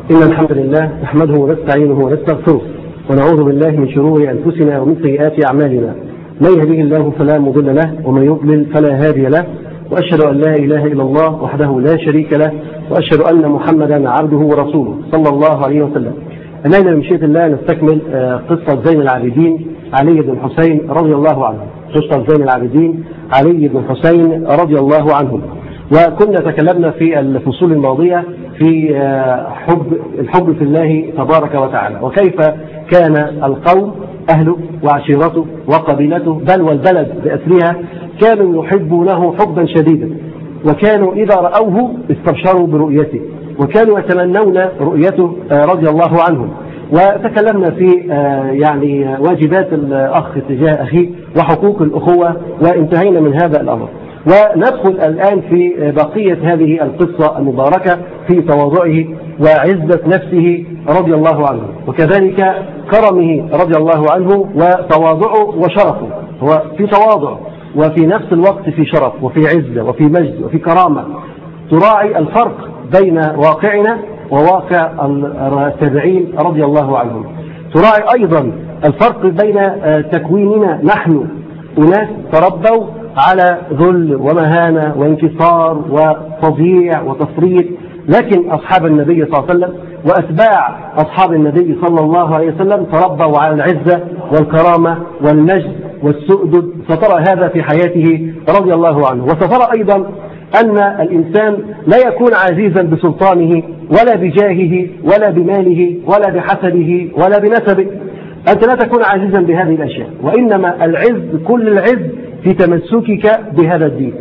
إن الحمد لله نحمده ونستعينه ونستغفره ونعوذ بالله من شرور أنفسنا ومن سيئات أعمالنا من يهديه الله فلا مضل له ومن يضلل فلا هادي له وأشهد أن لا إله إلا الله وحده لا شريك له وأشهد أن محمدا عبده ورسوله صلى الله عليه وسلم أمانا بمشيئة الله نستكمل قصة زين العابدين علي بن حسين رضي الله عنه قصة زين العابدين علي بن حسين رضي الله عنهم وكنا تكلمنا في الفصول الماضية في حب الحب في الله تبارك وتعالى وكيف كان القوم أهله وعشيرته وقبيلته بل والبلد بأسرها كانوا يحبونه حبا شديدا وكانوا إذا رأوه استبشروا برؤيته وكانوا يتمنون رؤيته رضي الله عنهم وتكلمنا في يعني واجبات الأخ تجاه أخيه وحقوق الأخوة وانتهينا من هذا الأمر وندخل الآن في بقية هذه القصة المباركة في تواضعه وعزة نفسه رضي الله عنه وكذلك كرمه رضي الله عنه وتواضعه وشرفه هو في تواضع وفي نفس الوقت في شرف وفي عزة وفي مجد وفي كرامة تراعي الفرق بين واقعنا وواقع التابعين رضي الله عنهم تراعي أيضا الفرق بين تكويننا نحن أناس تربوا على ذل ومهانة وانكسار وتضييع وتفريط لكن أصحاب النبي صلى الله عليه وسلم وأتباع أصحاب النبي صلى الله عليه وسلم تربوا على العزة والكرامة والمجد والسؤدد سترى هذا في حياته رضي الله عنه وسترى أيضا أن الإنسان لا يكون عزيزا بسلطانه ولا بجاهه ولا بماله ولا بحسبه ولا بنسبه أنت لا تكون عزيزا بهذه الأشياء وإنما العز كل العز في تمسكك بهذا الدين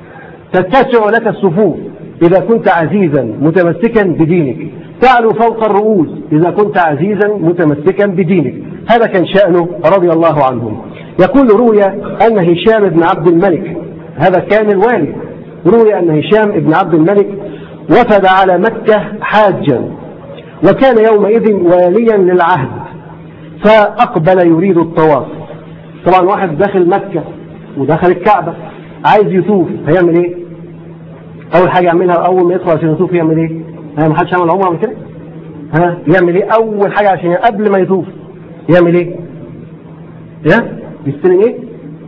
تتسع لك الصفوف إذا كنت عزيزا متمسكا بدينك تعلو فوق الرؤوس إذا كنت عزيزا متمسكا بدينك هذا كان شأنه رضي الله عنهم يقول روي أن هشام بن عبد الملك هذا كان الوالي روي أن هشام بن عبد الملك وفد على مكة حاجا وكان يومئذ واليا للعهد فأقبل يريد الطواف طبعا واحد داخل مكة ودخل الكعبة عايز يطوف هيعمل ايه اول حاجة يعملها اول ما يدخل عشان يطوف يعمل ايه ها ما حدش عمل عمره من كده ها يعمل ايه اول حاجة عشان قبل ما يطوف يعمل ايه يا يستلم ايه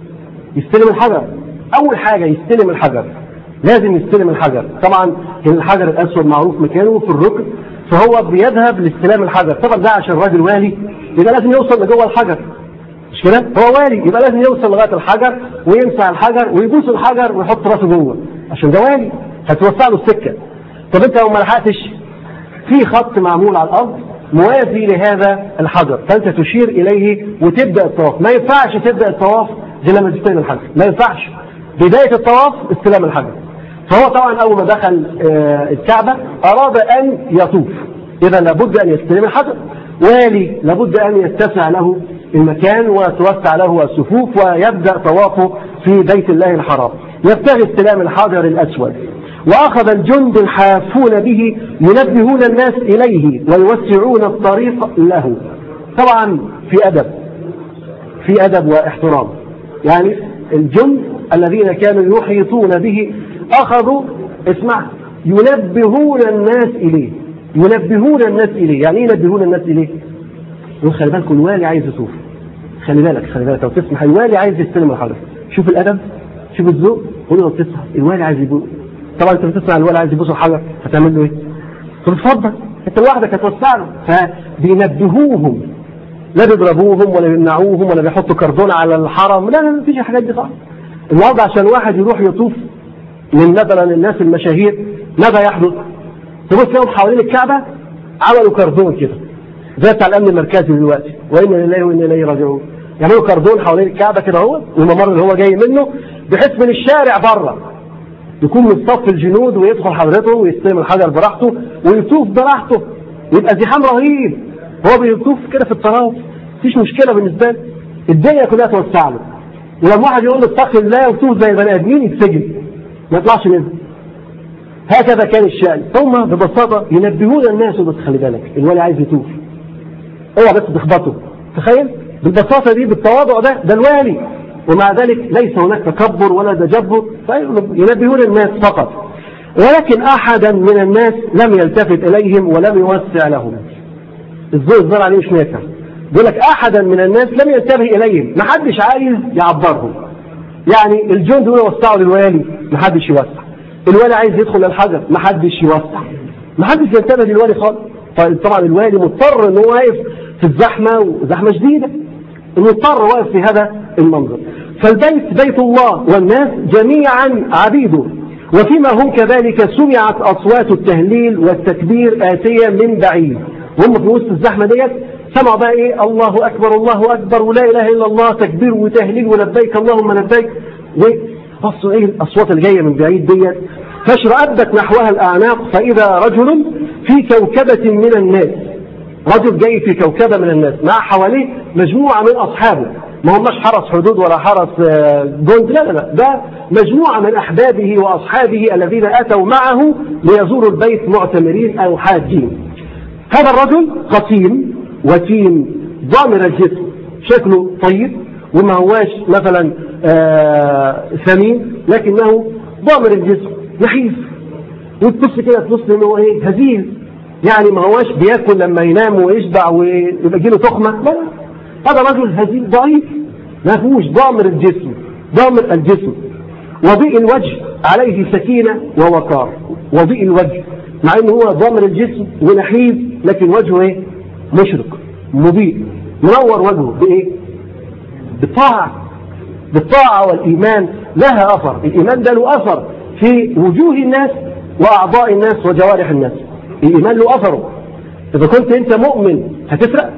يستلم الحجر اول حاجة يستلم الحجر لازم يستلم الحجر طبعا الحجر الاسود معروف مكانه في الركن فهو بيذهب لاستلام الحجر طبعا ده عشان راجل والي يبقى لازم يوصل لجوه الحجر مش كده هو والي يبقى لازم يوصل لغايه الحجر ويمسح الحجر ويبوس الحجر ويحط راسه جوه عشان ده والي هتوسع له السكه طب انت لو ما لحقتش في خط معمول على الارض موازي لهذا الحجر فانت تشير اليه وتبدا الطواف ما ينفعش تبدا الطواف غير لما تستلم الحجر ما ينفعش بدايه الطواف استلام الحجر فهو طبعا اول ما دخل الكعبه اراد ان يطوف اذا لابد ان يستلم الحجر والي لابد ان يتسع له المكان وتوسع له الصفوف ويبدأ طوافه في بيت الله الحرام يبتغي استلام الحجر الأسود وأخذ الجند الحافون به ينبهون الناس إليه ويوسعون الطريق له طبعا في أدب في أدب واحترام يعني الجند الذين كانوا يحيطون به أخذوا اسمع ينبهون الناس إليه ينبهون الناس إليه يعني ايه ينبهون الناس إليه يقول خلي بالك الوالي عايز يطوف خلي بالك خلي بالك لو تسمح الوالي عايز يستلم الحجر شوف الادب شوف الذوق قول لو تسمح الوالي عايز يبوس طبعا انت بتسمع الوالي عايز يبوس الحجر هتعمل له ايه؟ طب اتفضل انت لوحدك هتوسع له فبينبهوهم لا بيضربوهم ولا بيمنعوهم ولا بيحطوا كردون على الحرم لا لا مفيش الحاجات دي خالص النهارده عشان واحد يروح يطوف من مثلا الناس المشاهير ماذا يحدث؟ تبص لهم حوالين الكعبه عملوا كردون كده زي بتاع الامن المركزي دلوقتي وانا لله وانا اليه راجعون يعملوا كردون حوالين الكعبه كده اهو والممر اللي هو جاي منه بحيث من الشارع بره يكون مصطف الجنود ويدخل حضرته ويستلم الحجر براحته ويطوف براحته يبقى زحام رهيب هو بيطوف كده في الطراوه مفيش مشكله بالنسبه له الدنيا كلها توسع له ولما واحد يقول له اتق الله ويطوف زي بني ادمين يتسجن ما يطلعش منه هكذا كان الشأن ثم ببساطة ينبهون الناس بس خلي بالك الولي عايز يطوف اوعى بس تخبطه تخيل بالبساطة دي بالتواضع ده ده الوالي ومع ذلك ليس هناك تكبر ولا تجبر ينبهون الناس فقط ولكن أحدا من الناس لم يلتفت إليهم ولم يوسع لهم الزوء الزرع عليه مش نافع بيقول لك أحدا من الناس لم ينتبه إليهم ما حدش عايز يعبرهم يعني الجند دول وسعوا للوالي ما حدش يوسع الوالي عايز يدخل الحجر ما حدش يوسع ما حدش ينتبه للوالي خالص طبعا الوالي مضطر ان هو واقف في الزحمه وزحمه شديده مضطر واقف في هذا المنظر فالبيت بيت الله والناس جميعا عبيده وفيما هم كذلك سمعت أصوات التهليل والتكبير آتية من بعيد هم في وسط الزحمة ديت سمعوا بقى إيه الله أكبر الله أكبر ولا إله إلا الله تكبير وتهليل ولبيك اللهم لبيك بصوا إيه الأصوات اللي جاية من بعيد ديت فاشرأبت نحوها الأعناق فإذا رجل في كوكبة من الناس رجل جاي في كوكبة من الناس مع حواليه مجموعة من أصحابه ما هماش حرس حدود ولا حرس جند لا لا لا ده مجموعة من أحبابه وأصحابه الذين أتوا معه ليزوروا البيت معتمرين أو حاجين هذا الرجل قصيم وتيم ضامر الجسم شكله طيب وما هواش مثلا ثمين لكنه ضامر الجسم نحيف وتبص كده تبص انه هو ايه هزيل يعني ما هواش بياكل لما ينام ويشبع ويبقى له تخمه لا هذا رجل هزيل ضعيف ما فيهوش ضامر الجسم ضامر الجسم وضيء الوجه عليه سكينة ووقار وضيء الوجه مع انه هو ضامر الجسم ونحيف لكن وجهه ايه مشرق مضيء منور وجهه بايه بالطاعة بالطاعة والإيمان لها أثر الإيمان ده له أثر في وجوه الناس وأعضاء الناس وجوارح الناس الإيمان له أثره إذا كنت أنت مؤمن هتسرق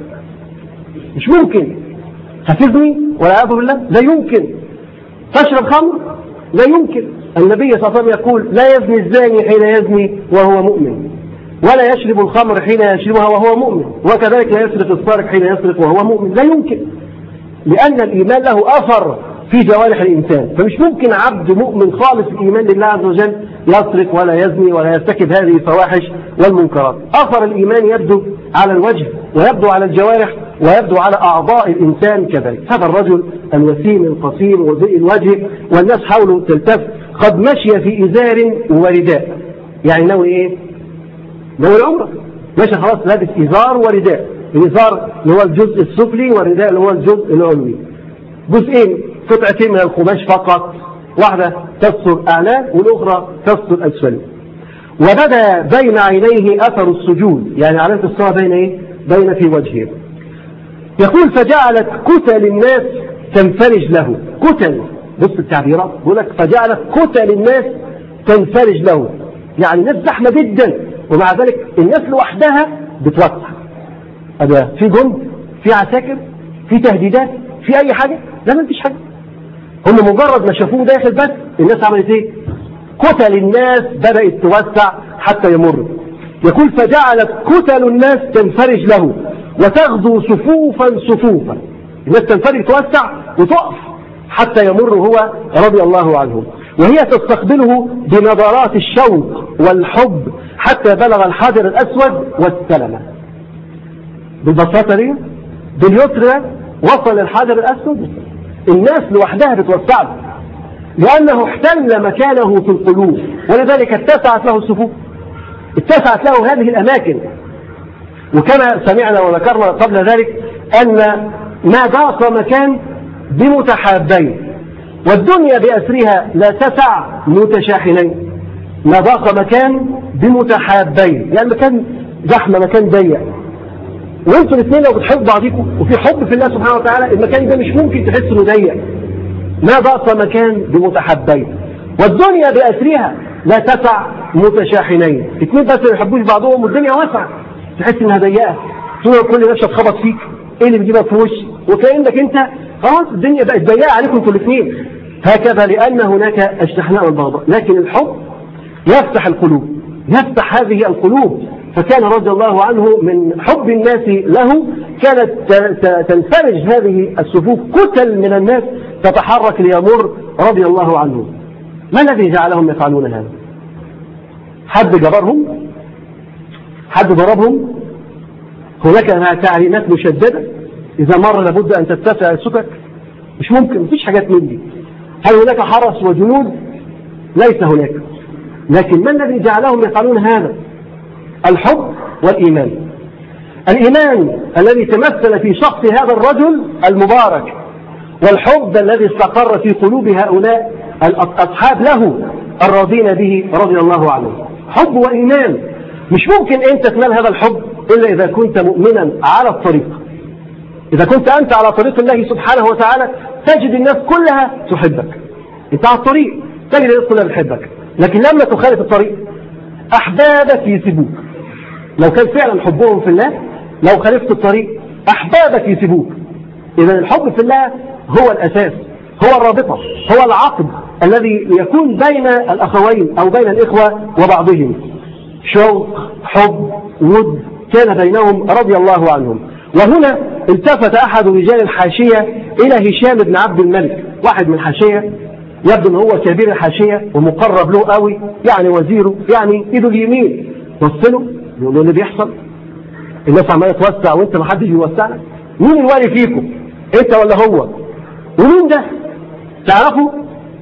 مش ممكن هتزني والعياذ بالله لا يمكن تشرب خمر لا يمكن النبي صلى الله عليه وسلم يقول لا يزني الزاني حين يزني وهو مؤمن ولا يشرب الخمر حين يشربها وهو مؤمن وكذلك لا يسرق السارق حين يسرق وهو مؤمن لا يمكن لأن الإيمان له أثر في جوارح الإنسان فمش ممكن عبد مؤمن خالص الإيمان لله عز وجل يسرق ولا يزني ولا يرتكب هذه الفواحش والمنكرات أثر الإيمان يبدو على الوجه ويبدو على الجوارح ويبدو على أعضاء الإنسان كذلك هذا الرجل الوسيم القصير وضيء الوجه والناس حوله تلتف قد مشي في إزار ورداء يعني نوي إيه؟ نوي العمرة ماشي خلاص لابس إزار ورداء الإزار اللي هو الجزء السفلي والرداء اللي هو الجزء العلوي جزئين قطعتين من القماش فقط واحدة تستر أعلاه والأخرى تستر أسفله وبدا بين عينيه أثر السجود يعني علامة الصلاة بين إيه؟ بين في وجهه يقول فجعلت كتل الناس تنفرج له كتل بص التعبيرات بيقول لك فجعلت كتل الناس تنفرج له يعني الناس زحمة جدا ومع ذلك الناس لوحدها بتوسع هذا في جند في عساكر في تهديدات في أي حاجة لا ما فيش حاجة هم مجرد ما شافوه داخل بس الناس عملت ايه كتل الناس بدأت توسع حتى يمر يقول فجعلت كتل الناس تنفرج له وتغدو صفوفا صفوفا الناس تنفرج توسع وتقف حتى يمر هو رضي الله عنه وهي تستقبله بنظرات الشوق والحب حتى بلغ الحجر الأسود واستلم بالبساطة دي باليسر وصل الحجر الأسود الناس لوحدها بتوسع له لأنه احتل مكانه في القلوب ولذلك اتسعت له الصفوف اتسعت له هذه الأماكن وكما سمعنا وذكرنا قبل ذلك أن ما ضاق مكان بمتحابين والدنيا بأسرها لا تسع متشاحنين ما ضاق مكان بمتحابين يعني مكان زحمة مكان ضيق وانتوا الاثنين لو بتحبوا بعضكم وفي حب في الله سبحانه وتعالى المكان ده مش ممكن تحس انه ضيق ما ضاق مكان بمتحبين والدنيا بأسرها لا تسع متشاحنين اثنين بس ما يحبوش بعضهم والدنيا واسعه تحس انها ضيقه تقول كل نفسك اتخبط فيك ايه اللي بيجيبك في وشي وكانك انت خلاص الدنيا بقت ضيقه عليكم انتوا الاثنين هكذا لان هناك اشتحناء والبغضاء لكن الحب يفتح القلوب يفتح هذه القلوب فكان رضي الله عنه من حب الناس له كانت تنفرج هذه الصفوف كتل من الناس تتحرك ليمر رضي الله عنه ما الذي جعلهم يفعلون هذا حد جبرهم حد ضربهم هناك تعليمات مشددة إذا مر لابد أن تتسع السكك مش ممكن مفيش حاجات من دي هل هناك حرس وجنود ليس هناك لكن ما الذي جعلهم يفعلون هذا الحب والإيمان الإيمان الذي تمثل في شخص هذا الرجل المبارك والحب الذي استقر في قلوب هؤلاء الأصحاب له الراضين به رضي الله عنه حب وإيمان مش ممكن أنت تنال هذا الحب إلا إذا كنت مؤمنا على الطريق إذا كنت أنت على طريق الله سبحانه وتعالى تجد الناس كلها تحبك أنت على الطريق تجد الناس كلها تحبك لكن لما تخالف الطريق أحبابك يسيبوك لو كان فعلا حبهم في الله لو خالفت الطريق أحبابك يسيبوك إذا الحب في الله هو الأساس هو الرابطة هو العقد الذي يكون بين الأخوين أو بين الإخوة وبعضهم شوق حب ود كان بينهم رضي الله عنهم وهنا التفت أحد رجال الحاشية إلى هشام بن عبد الملك واحد من الحاشية يبدو ان هو كبير الحاشية ومقرب له قوي يعني وزيره يعني ايده اليمين بص له يقول له اللي بيحصل الناس عماله توسع وانت ما حدش بيوسع لك مين الوالي فيكم انت ولا هو ومين ده تعرفوا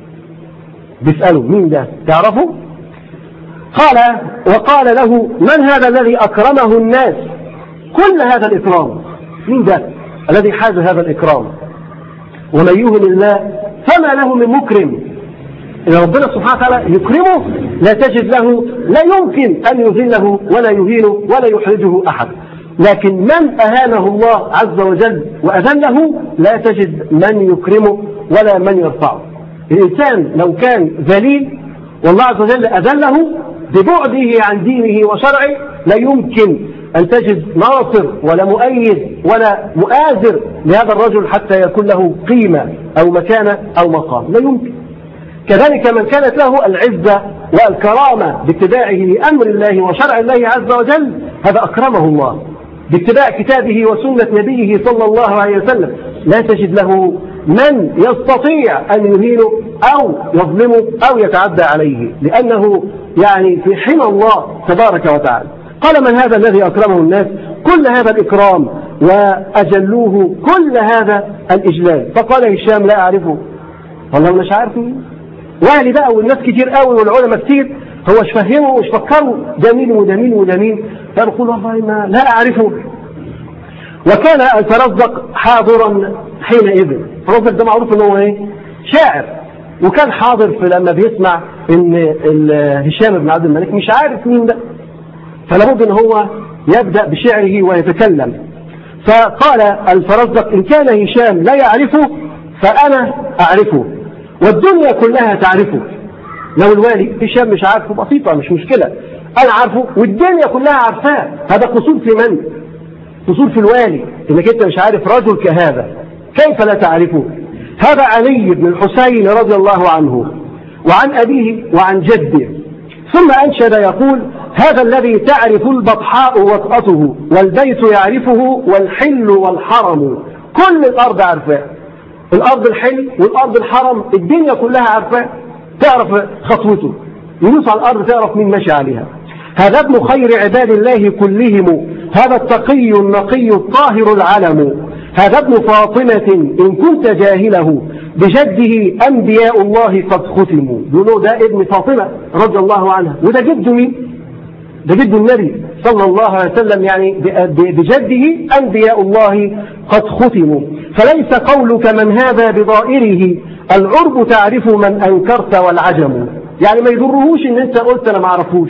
بيسألوا مين ده تعرفوا قال وقال له من هذا الذي أكرمه الناس كل هذا الإكرام مين ده الذي حاز هذا الإكرام ومن يهن الله فما له من مكرم إن ربنا سبحانه وتعالى يكرمه لا تجد له لا يمكن أن يذله ولا يهينه ولا يحرجه أحد لكن من أهانه الله عز وجل وأذله لا تجد من يكرمه ولا من يرفعه الإنسان لو كان ذليل والله عز وجل أذله ببعده عن دينه وشرعه لا يمكن أن تجد ناصر ولا مؤيد ولا مؤازر لهذا الرجل حتى يكون له قيمة أو مكانة أو مقام لا يمكن كذلك من كانت له العزة والكرامة باتباعه لأمر الله وشرع الله عز وجل هذا أكرمه الله باتباع كتابه وسنة نبيه صلى الله عليه وسلم لا تجد له من يستطيع أن يهينه أو يظلمه أو يتعدى عليه لأنه يعني في حمى الله تبارك وتعالى قال من هذا الذي أكرمه الناس كل هذا الإكرام وأجلوه كل هذا الإجلال فقال هشام لا أعرفه والله مش عارف مين واهلي بقى والناس كتير قوي والعلماء كتير هو مش فهمه مش فكروا ده مين وده مين وده مين فيقول والله ما لا أعرفه وكان الترزق حاضرا حينئذ الترزق ده معروف ان هو ايه شاعر وكان حاضر في لما بيسمع ان هشام بن عبد الملك مش عارف مين ده فلابد ان هو يبدأ بشعره ويتكلم فقال الفرزدق إن كان هشام لا يعرفه فأنا أعرفه والدنيا كلها تعرفه لو الوالي هشام مش عارفه بسيطة مش مشكلة أنا عارفه والدنيا كلها عارفاه هذا قصور في من؟ قصور في الوالي إنك أنت مش عارف رجل كهذا كيف لا تعرفه؟ هذا علي بن الحسين رضي الله عنه وعن أبيه وعن جده ثم أنشد يقول هذا الذي تعرف البطحاء وطأته والبيت يعرفه والحل والحرم كل الأرض عارفاه الأرض الحل والأرض الحرم الدنيا كلها عارفاه تعرف خطوته يدوس على الأرض تعرف مين ماشي عليها هذا ابن خير عباد الله كلهم هذا التقي النقي الطاهر العلم هذا ابن فاطمة إن كنت جاهله بجده أنبياء الله قد ختموا يقولوا ده ابن فاطمة رضي الله عنها وده جد مين ده جد النبي صلى الله عليه وسلم يعني بجده أنبياء الله قد ختموا فليس قولك من هذا بضائره العرب تعرف من أنكرت والعجم يعني ما يضرهوش ان انت قلت انا ما اعرفوش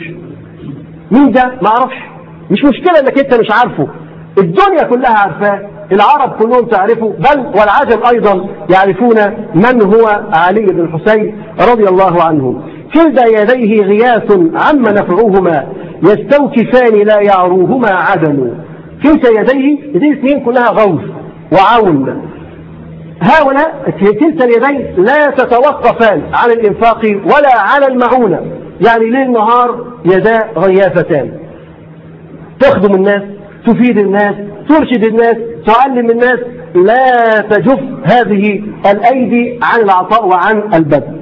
مين ده ما اعرفش مش مشكلة انك انت مش عارفه الدنيا كلها عارفاه العرب كلهم تعرفه بل والعجم أيضا يعرفون من هو علي بن الحسين رضي الله عنه كلتا يديه غياث عم نفعهما يستوكفان لا يعروهما عدم كلتا يديه يديه اثنين كلها غوث وعون هؤلاء كلتا اليدين لا تتوقفان عن الإنفاق ولا على المعونة يعني ليل نهار يدا غيافتان تخدم الناس تفيد الناس ترشد الناس تعلم الناس لا تجف هذه الأيدي عن العطاء وعن البذل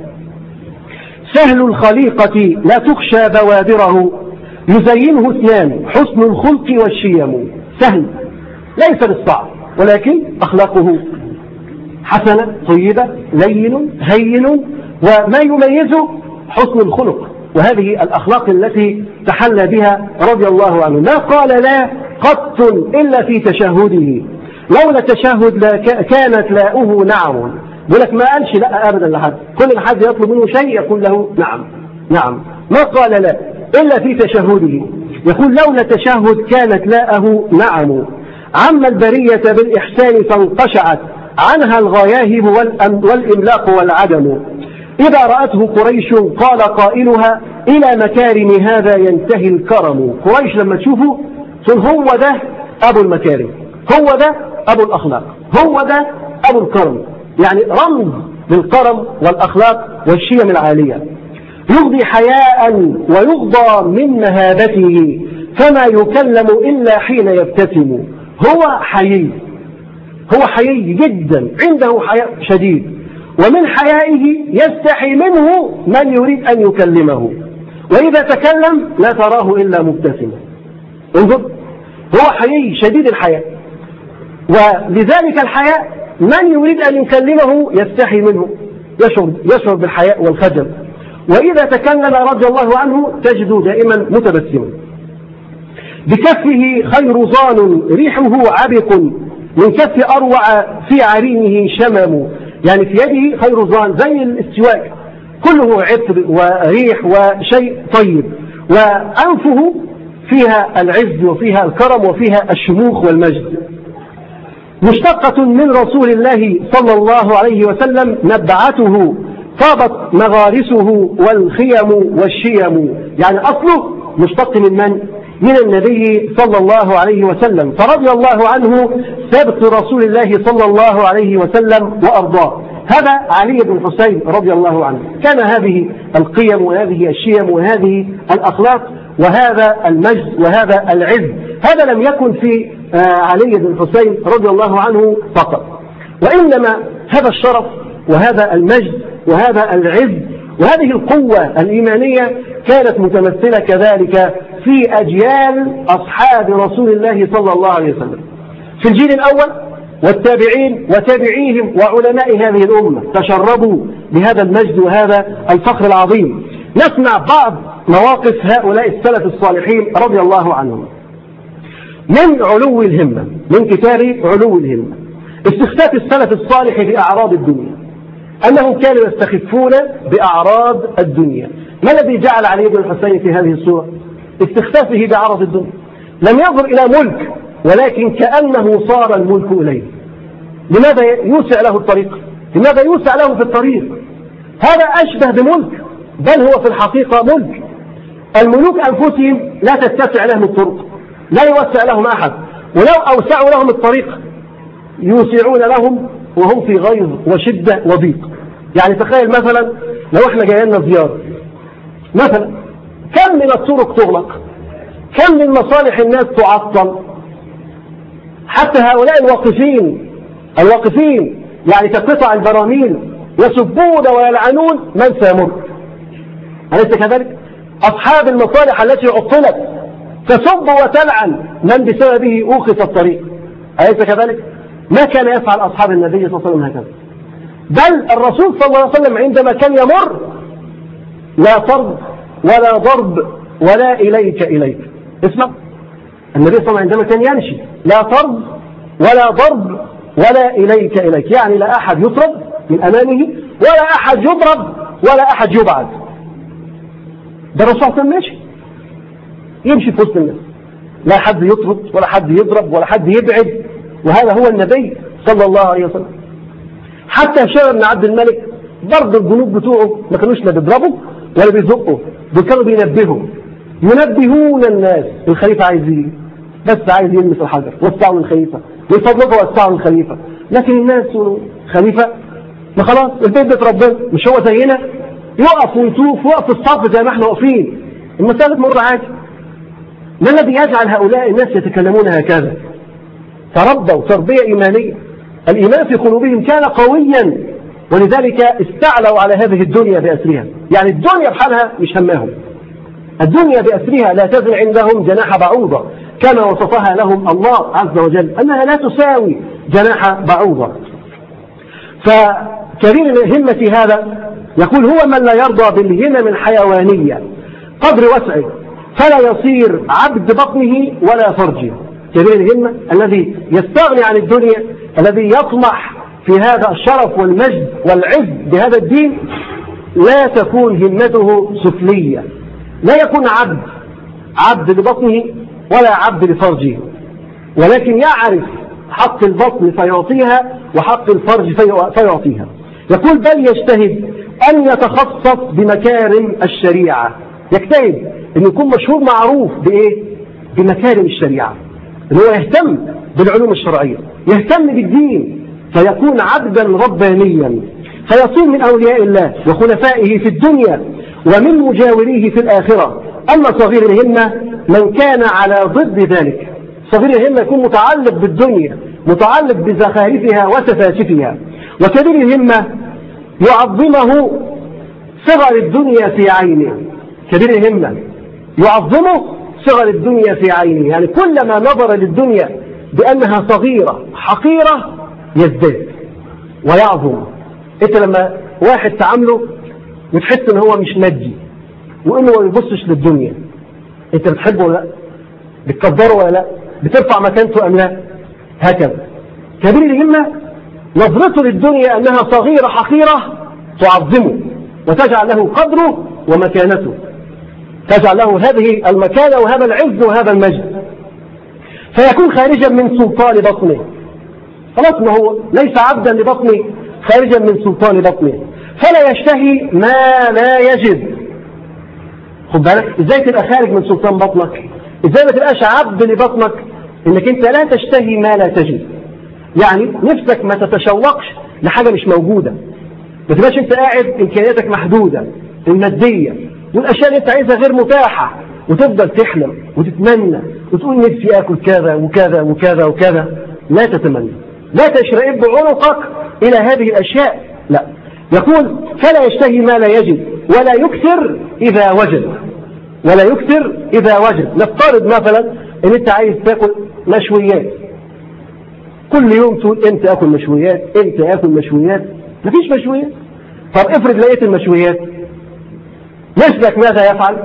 سهل الخليقة لا تخشى بوادره يزينه اثنان حسن الخلق والشيم سهل ليس بالصعب ولكن أخلاقه حسنة طيبة لين هين وما يميزه حسن الخلق وهذه الأخلاق التي تحلى بها رضي الله عنه ما قال لا قط إلا في تشهده لولا التشهد لا كانت لاؤه نعم يقول لك ما قالش لا أبدا لحد كل حد يطلب منه شيء يقول له نعم نعم ما قال لا إلا في تشهده يقول لولا التشهد كانت لاءه نعم عم البرية بالإحسان فانقشعت عنها الغياهب والإملاق والعدم إذا رأته قريش قال قائلها إلى مكارم هذا ينتهي الكرم قريش لما تشوفه تقول هو ده أبو المكارم هو ده أبو الأخلاق هو ده أبو الكرم يعني رمز للكرم والأخلاق والشيم العالية يغضي حياء ويغضى من مهابته فما يكلم إلا حين يبتسم هو حيي هو حيي جدا عنده حياء شديد ومن حيائه يستحي منه من يريد أن يكلمه وإذا تكلم لا تراه إلا مبتسما انظر هو حيي شديد الحياء ولذلك الحياء من يريد أن يكلمه يستحي منه يشعر, يشعر بالحياء والخجل وإذا تكلم رضي الله عنه تجد دائما متبسما بكفه خير ظان ريحه عبق من كف أروع في عرينه شمم يعني في يده خير ظان زي الاستواء كله عطر وريح وشيء طيب وأنفه فيها العز وفيها الكرم وفيها الشموخ والمجد مشتقة من رسول الله صلى الله عليه وسلم نبعته طابت مغارسه والخيم والشيم يعني أصله مشتق من من؟ من النبي صلى الله عليه وسلم فرضي الله عنه سبط رسول الله صلى الله عليه وسلم وأرضاه هذا علي بن حسين رضي الله عنه كان هذه القيم وهذه الشيم وهذه الأخلاق وهذا المجد وهذا العز هذا لم يكن في آه، علي بن حسين رضي الله عنه فقط وإنما هذا الشرف وهذا المجد وهذا العز وهذه القوة الإيمانية كانت متمثلة كذلك في أجيال أصحاب رسول الله صلى الله عليه وسلم في الجيل الأول والتابعين وتابعيهم وعلماء هذه الأمة تشربوا بهذا المجد وهذا الفخر العظيم نسمع بعض مواقف هؤلاء السلف الصالحين رضي الله عنهم من علو الهمة من كتاب علو الهمة استخفاف السلف الصالح بأعراض الدنيا أنهم كانوا يستخفون بأعراض الدنيا ما الذي جعل علي بن الحسين في هذه الصورة استخفافه بعرض الدنيا لم ينظر إلى ملك ولكن كأنه صار الملك إليه لماذا يوسع له الطريق لماذا يوسع له في الطريق هذا أشبه بملك بل هو في الحقيقة ملك الملوك أنفسهم لا تتسع لهم الطرق لا يوسع لهم أحد ولو أوسعوا لهم الطريق يوسعون لهم وهم في غيظ وشدة وضيق يعني تخيل مثلا لو احنا جاينا زيارة مثلا كم من الطرق تغلق كم من مصالح الناس تعطل حتى هؤلاء الواقفين الواقفين يعني كقطع البراميل يسبون ويلعنون من سيمر أليس كذلك أصحاب المصالح التي عطلت تسب وتلعن من بسببه أوقف الطريق أليس كذلك ما كان يفعل أصحاب النبي صلى الله عليه وسلم هكذا بل الرسول صلى الله عليه وسلم عندما كان يمر لا طرد ولا ضرب ولا إليك إليك اسمع النبي صلى الله عليه وسلم عندما كان يمشي لا طرد ولا ضرب ولا إليك إليك يعني لا أحد يطرد من أمامه ولا أحد يضرب ولا أحد يبعد ده الرسول صلى الله عليه وسلم ماشي يمشي في وسط الناس لا حد يطرد ولا حد يضرب ولا حد يبعد وهذا هو النبي صلى الله عليه وسلم حتى هشام بن عبد الملك برضه الجنود بتوعه ما كانوش لا بيضربوا ولا بيزقوا دول كانوا بينبهوا ينبهون الناس الخليفة عايز ايه بس عايز يلمس الحجر وسعوا الخليفة من فضلكم وسعوا الخليفة لكن الناس خليفة ما خلاص البيت بيت ربنا مش هو زينا يقف ويطوف ويقف في الصف زي ما احنا واقفين المسألة تمر عادي ما الذي يجعل هؤلاء الناس يتكلمون هكذا تربوا تربية إيمانية الإيمان في قلوبهم كان قويا ولذلك استعلوا على هذه الدنيا بأسرها يعني الدنيا بحالها مش هماهم الدنيا بأسرها لا تزن عندهم جناح بعوضة كما وصفها لهم الله عز وجل أنها لا تساوي جناح بعوضة فكبير من همة هذا يقول هو من لا يرضى بالهمم الحيوانية قدر وسعه فلا يصير عبد بطنه ولا فرجه كبير الهمة الذي يستغني عن الدنيا الذي يطمح في هذا الشرف والمجد والعز بهذا الدين لا تكون همته سفلية لا يكون عبد عبد لبطنه ولا عبد لفرجه ولكن يعرف حق البطن فيعطيها وحق الفرج فيعطيها يقول بل يجتهد أن يتخصص بمكارم الشريعة يجتهد أن يكون مشهور معروف بإيه؟ بمكارم الشريعة أنه هو يهتم بالعلوم الشرعية يهتم بالدين فيكون عبدا ربانيا فيصير من أولياء الله وخلفائه في الدنيا ومن مجاوريه في الآخرة أما صغير الهمة من كان على ضد ذلك صغير الهمة يكون متعلق بالدنيا متعلق بزخارفها وسفاسفها وكبير الهمة يعظمه صغر الدنيا في عينه كبير الهمة يعظمه صغر الدنيا في عينه يعني كلما نظر للدنيا بأنها صغيرة حقيرة يزداد ويعظم انت لما واحد تعامله وتحس ان هو مش مادي وانه ما بيبصش للدنيا انت بتحبه ولا لا بتقدره ولا لا بترفع مكانته ام لا هكذا كبير الهمة نظرته للدنيا انها صغيرة حقيرة تعظمه وتجعل له قدره ومكانته تجعل له هذه المكانة وهذا العز وهذا المجد فيكون خارجا من سلطان بطنه خلاص ما هو ليس عبدا لبطنه خارجا من سلطان بطنه فلا يشتهي ما لا يجد خد بالك ازاي تبقى خارج من سلطان بطنك ازاي ما تبقاش عبد لبطنك انك انت لا تشتهي ما لا تجد يعني نفسك ما تتشوقش لحاجة مش موجودة ما تبقاش انت قاعد امكانياتك محدودة المادية والاشياء اللي انت عايزها غير متاحة وتفضل تحلم وتتمنى وتقول نفسي اكل كذا وكذا وكذا وكذا لا تتمنى لا تشرئب عنقك الى هذه الاشياء لا يقول فلا يشتهي ما لا يجد ولا يكثر اذا وجد ولا يكثر اذا وجد نفترض مثلا ان انت عايز تاكل مشويات كل يوم تقول امتى اكل مشويات امتى اكل مشويات مفيش مشويات طب افرض لقيت المشويات مثلك ماذا يفعل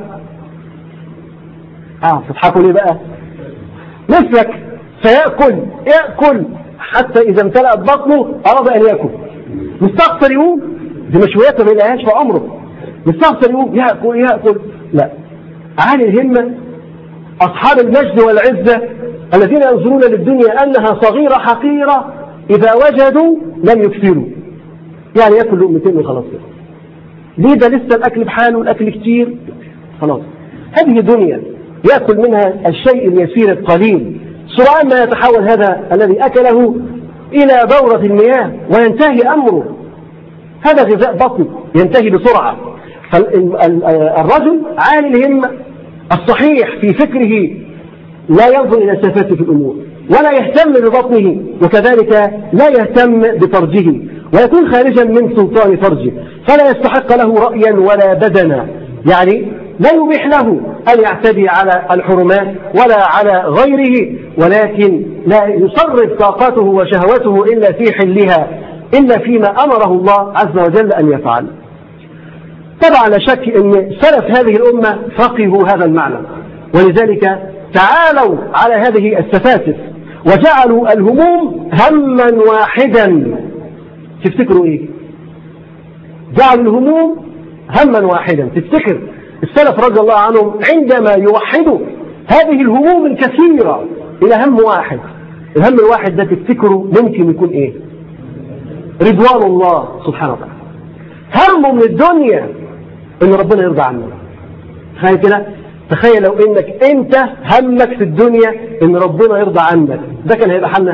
اه تضحكوا ليه بقى مثلك سيأكل يأكل حتى إذا امتلأت بطنه أراد أن يأكل مستغفر يقوم دي مشويات ما يلاقيهاش في عمره مستغفر يقوم يأكل يأكل لا عالي الهمة أصحاب المجد والعزة الذين ينظرون للدنيا أنها صغيرة حقيرة إذا وجدوا لم يكثروا يعني يأكل لقمتين وخلاص ليه ده لسه الأكل بحاله والأكل كتير خلاص هذه دنيا يأكل منها الشيء اليسير القليل سرعان ما يتحول هذا الذي أكله إلى دورة المياه وينتهي أمره هذا غذاء بطن ينتهي بسرعة فالرجل عالي الهمة الصحيح في فكره لا ينظر إلى سفاته في الأمور ولا يهتم ببطنه وكذلك لا يهتم بفرجه ويكون خارجا من سلطان فرجه فلا يستحق له رأيا ولا بدنا يعني لا يبيح له أن يعتدي على الحرمات ولا على غيره ولكن لا يصرف طاقته وشهوته إلا في حلها إلا فيما أمره الله عز وجل أن يفعل طبعا لا شك أن سلف هذه الأمة فقهوا هذا المعنى ولذلك تعالوا على هذه السفاسف وجعلوا الهموم هما واحدا تفتكروا ايه جعلوا الهموم هما واحدا تفتكر السلف رضي الله عنهم عندما يوحدوا هذه الهموم الكثيرة إلى هم واحد الهم الواحد ده تفتكروا ممكن يكون ايه رضوان الله سبحانه وتعالى همه من الدنيا ان ربنا يرضى عنه تخيل كده تخيل لو انك انت همك في الدنيا ان ربنا يرضى عنك ده كان هيبقى حالنا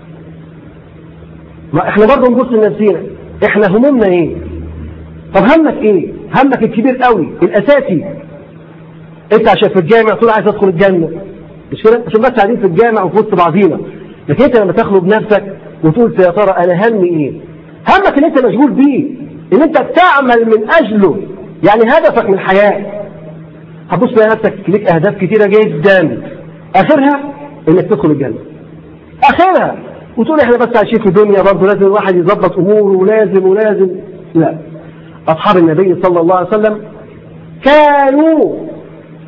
ما احنا برضه نبص لنفسينا احنا همومنا ايه طب همك ايه همك الكبير قوي الاساسي انت عشان في الجامع تقول عايز ادخل الجنه مش كده عشان بس قاعدين في الجامع وفي وسط بعضينا لكن انت لما تخلو بنفسك وتقول يا ترى انا همي ايه همك اللي انت مشغول بيه ان انت بتعمل من اجله يعني هدفك من الحياه هتبص تلاقي نفسك ليك اهداف كتيره جدا اخرها انك تدخل الجنه اخرها وتقول احنا بس عايشين في الدنيا برضه لازم الواحد يظبط اموره ولازم ولازم لا اصحاب النبي صلى الله عليه وسلم كانوا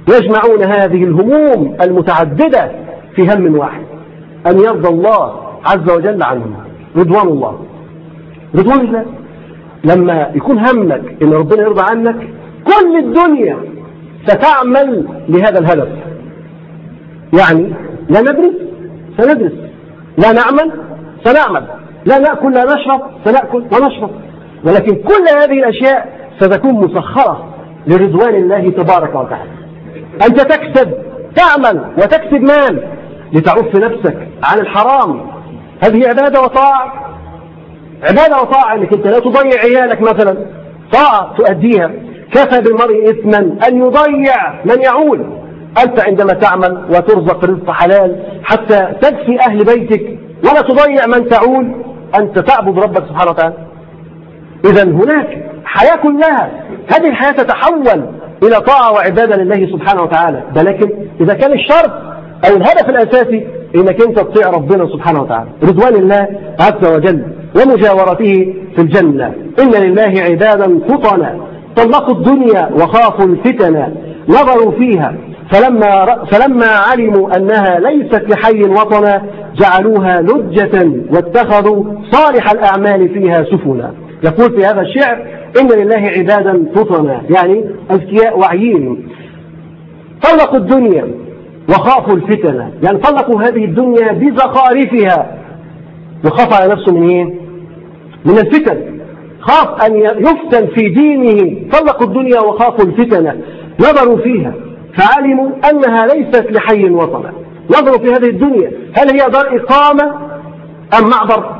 يجمعون هذه الهموم المتعددة في هم واحد أن يرضى الله عز وجل عنهم رضوان الله رضوان الله لما يكون همك ان ربنا يرضى عنك كل الدنيا ستعمل لهذا الهدف يعني لا ندرس سندرس لا نعمل سنعمل لا نأكل لا نشرب سنأكل ونشرب ولكن كل هذه الأشياء ستكون مسخرة لرضوان الله تبارك وتعالى أنت تكسب تعمل وتكسب مال لتعف نفسك عن الحرام هذه عبادة وطاعة عبادة وطاعة انك انت لا تضيع عيالك مثلا طاعة تؤديها كفى بالمرء اثما ان يضيع من يعول انت عندما تعمل وترزق رزق حلال حتى تكفي اهل بيتك ولا تضيع من تعول انت تعبد ربك سبحانه وتعالى اذا هناك حياة كلها هذه الحياة تتحول الى طاعة وعبادة لله سبحانه وتعالى ولكن اذا كان الشرط او الهدف الاساسي انك انت تطيع ربنا سبحانه وتعالى رضوان الله عز وجل ومجاورته في الجنة إن لله عبادا فطنا طلقوا الدنيا وخافوا الفتن نظروا فيها فلما, فلما علموا أنها ليست لحي وطنا جعلوها لجة واتخذوا صالح الأعمال فيها سفنا يقول في هذا الشعر إن لله عبادا فطنا يعني أذكياء وعيين طلقوا الدنيا وخافوا الفتن يعني طلقوا هذه الدنيا بزخارفها وخاف على نفسه من ايه من الفتن خاف أن يفتن في دينه طلقوا الدنيا وخافوا الفتن نظروا فيها فعلموا أنها ليست لحي وطنا نظروا في هذه الدنيا هل هي دار إقامة أم معبر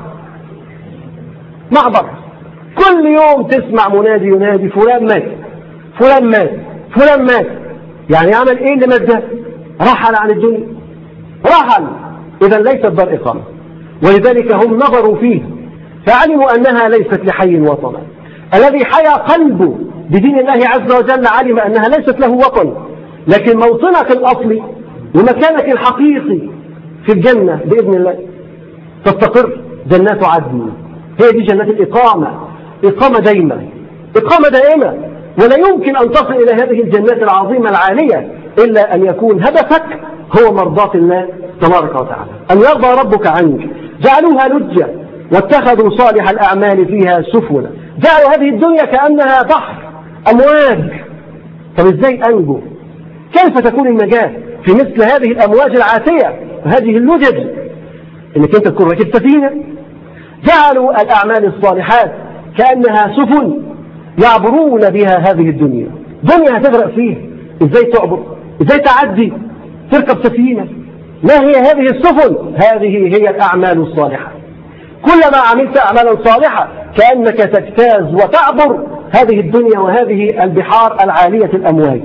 معبر كل يوم تسمع منادي ينادي فلان مات فلان مات فلان مات يعني عمل ايه اللي مات ده رحل عن الدنيا رحل اذا ليست دار اقامه ولذلك هم نظروا فيه فعلموا أنها ليست لحي وطنا الذي حيا قلبه بدين الله عز وجل علم أنها ليست له وطن لكن موطنك الأصلي ومكانك الحقيقي في الجنة بإذن الله تستقر جنات عدن هي دي جنات الإقامة إقامة دائمة إقامة دائمة ولا يمكن أن تصل إلى هذه الجنات العظيمة العالية إلا أن يكون هدفك هو مرضاة الله تبارك وتعالى أن يرضى ربك عنك جعلوها لجة واتخذوا صالح الأعمال فيها سفنا جعلوا هذه الدنيا كأنها بحر أمواج طب إزاي أنجو كيف تكون النجاة في مثل هذه الأمواج العاتية وهذه اللجج إنك أنت تكون راكب سفينة جعلوا الأعمال الصالحات كأنها سفن يعبرون بها هذه الدنيا دنيا هتغرق فيها إزاي تعبر إزاي تعدي تركب سفينة ما هي هذه السفن هذه هي الأعمال الصالحة كلما عملت أعمالا صالحة كأنك تجتاز وتعبر هذه الدنيا وهذه البحار العالية الأمواج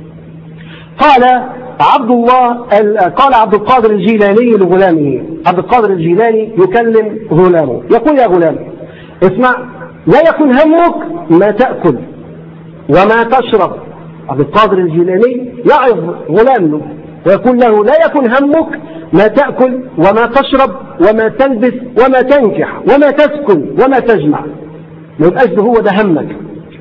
قال عبد الله قال عبد القادر الجيلاني لغلامه عبد القادر الجيلاني يكلم غلامه يقول يا غلام اسمع لا يكن همك ما تأكل وما تشرب عبد القادر الجيلاني يعظ غلامه ويقول له لا يكن همك ما تأكل وما تشرب وما تلبس وما تنكح وما تسكن وما تجمع ما يبقاش هو ده همك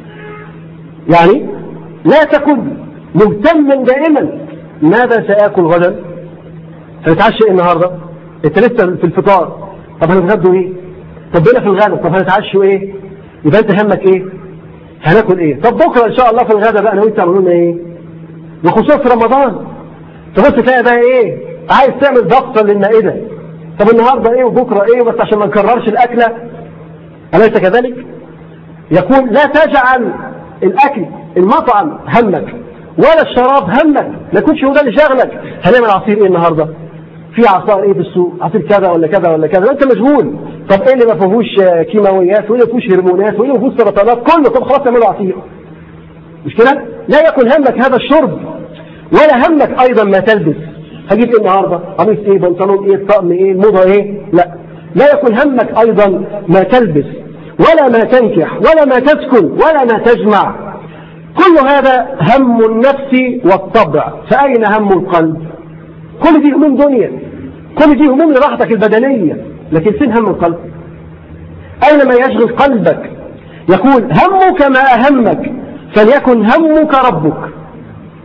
يعني لا تكن مهتما دائما ماذا سآكل غدا هنتعشى ايه النهارده انت لسه في الفطار طب هنتغدوا ايه طب بينا في الغدا طب هنتعشوا ايه يبقى انت همك ايه هناكل ايه طب بكره ان شاء الله في الغدا بقى انا وانت عملوا ايه وخصوصا في رمضان تبص تلاقي بقى ايه عايز تعمل ضغطه للمائده طب النهارده ايه وبكره ايه بس عشان ما نكررش الاكله اليس كذلك يقول لا تجعل الاكل المطعم همك ولا الشراب همك ما يكونش هو ده اللي شاغلك هنعمل عصير ايه النهارده في عصائر ايه في السوق عصير كذا ولا كذا ولا كذا انت مشغول طب ايه اللي ما فيهوش كيماويات وايه اللي ما فيهوش هرمونات وايه اللي ما فيهوش سرطانات كله طب خلاص اعملوا عصير مش كده لا يكن همك هذا الشرب ولا همك ايضا ما تلبس هجيب ايه النهارده قميص ايه بنطلون ايه طقم ايه موضه ايه لا لا يكن همك ايضا ما تلبس ولا ما تنكح ولا ما تسكن ولا ما تجمع كل هذا هم النفس والطبع فأين هم القلب كل دي هموم دنيا كل دي هموم لراحتك البدنية لكن فين هم القلب أين ما يشغل قلبك يقول همك ما أهمك فليكن همك ربك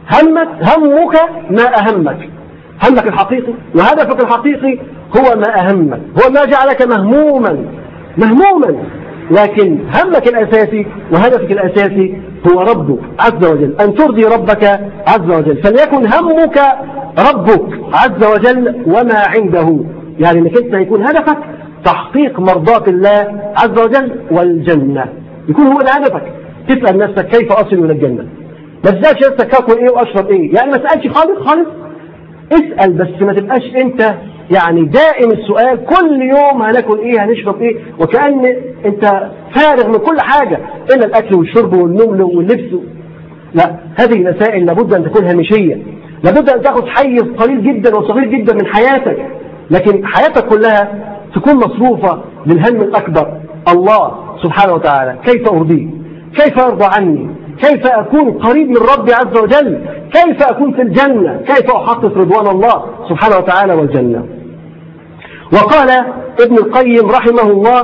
همك همك ما أهمك همك الحقيقي وهدفك الحقيقي هو ما أهمك هو ما جعلك مهموما مهموما لكن همك الأساسي وهدفك الأساسي هو ربك عز وجل أن ترضي ربك عز وجل فليكن همك ربك عز وجل وما عنده يعني انك انت يكون هدفك تحقيق مرضاة الله عز وجل والجنة يكون هو ده هدفك تسأل نفسك كيف أصل إلى الجنة ما تسألش نفسك أكل إيه وأشرب إيه يعني ما تسألش خالص خالص اسأل بس ما تبقاش أنت يعني دائم السؤال كل يوم هناكل ايه هنشرب ايه وكأن انت فارغ من كل حاجة الا الاكل والشرب والنوم واللبس لا هذه المسائل لابد ان تكون هامشية لابد ان تاخذ حيز قليل جدا وصغير جدا من حياتك لكن حياتك كلها تكون مصروفة للهم الاكبر الله سبحانه وتعالى كيف ارضيه كيف يرضى عني كيف أكون قريب من ربي عز وجل كيف أكون في الجنة كيف أحقق رضوان الله سبحانه وتعالى والجنة وقال ابن القيم رحمه الله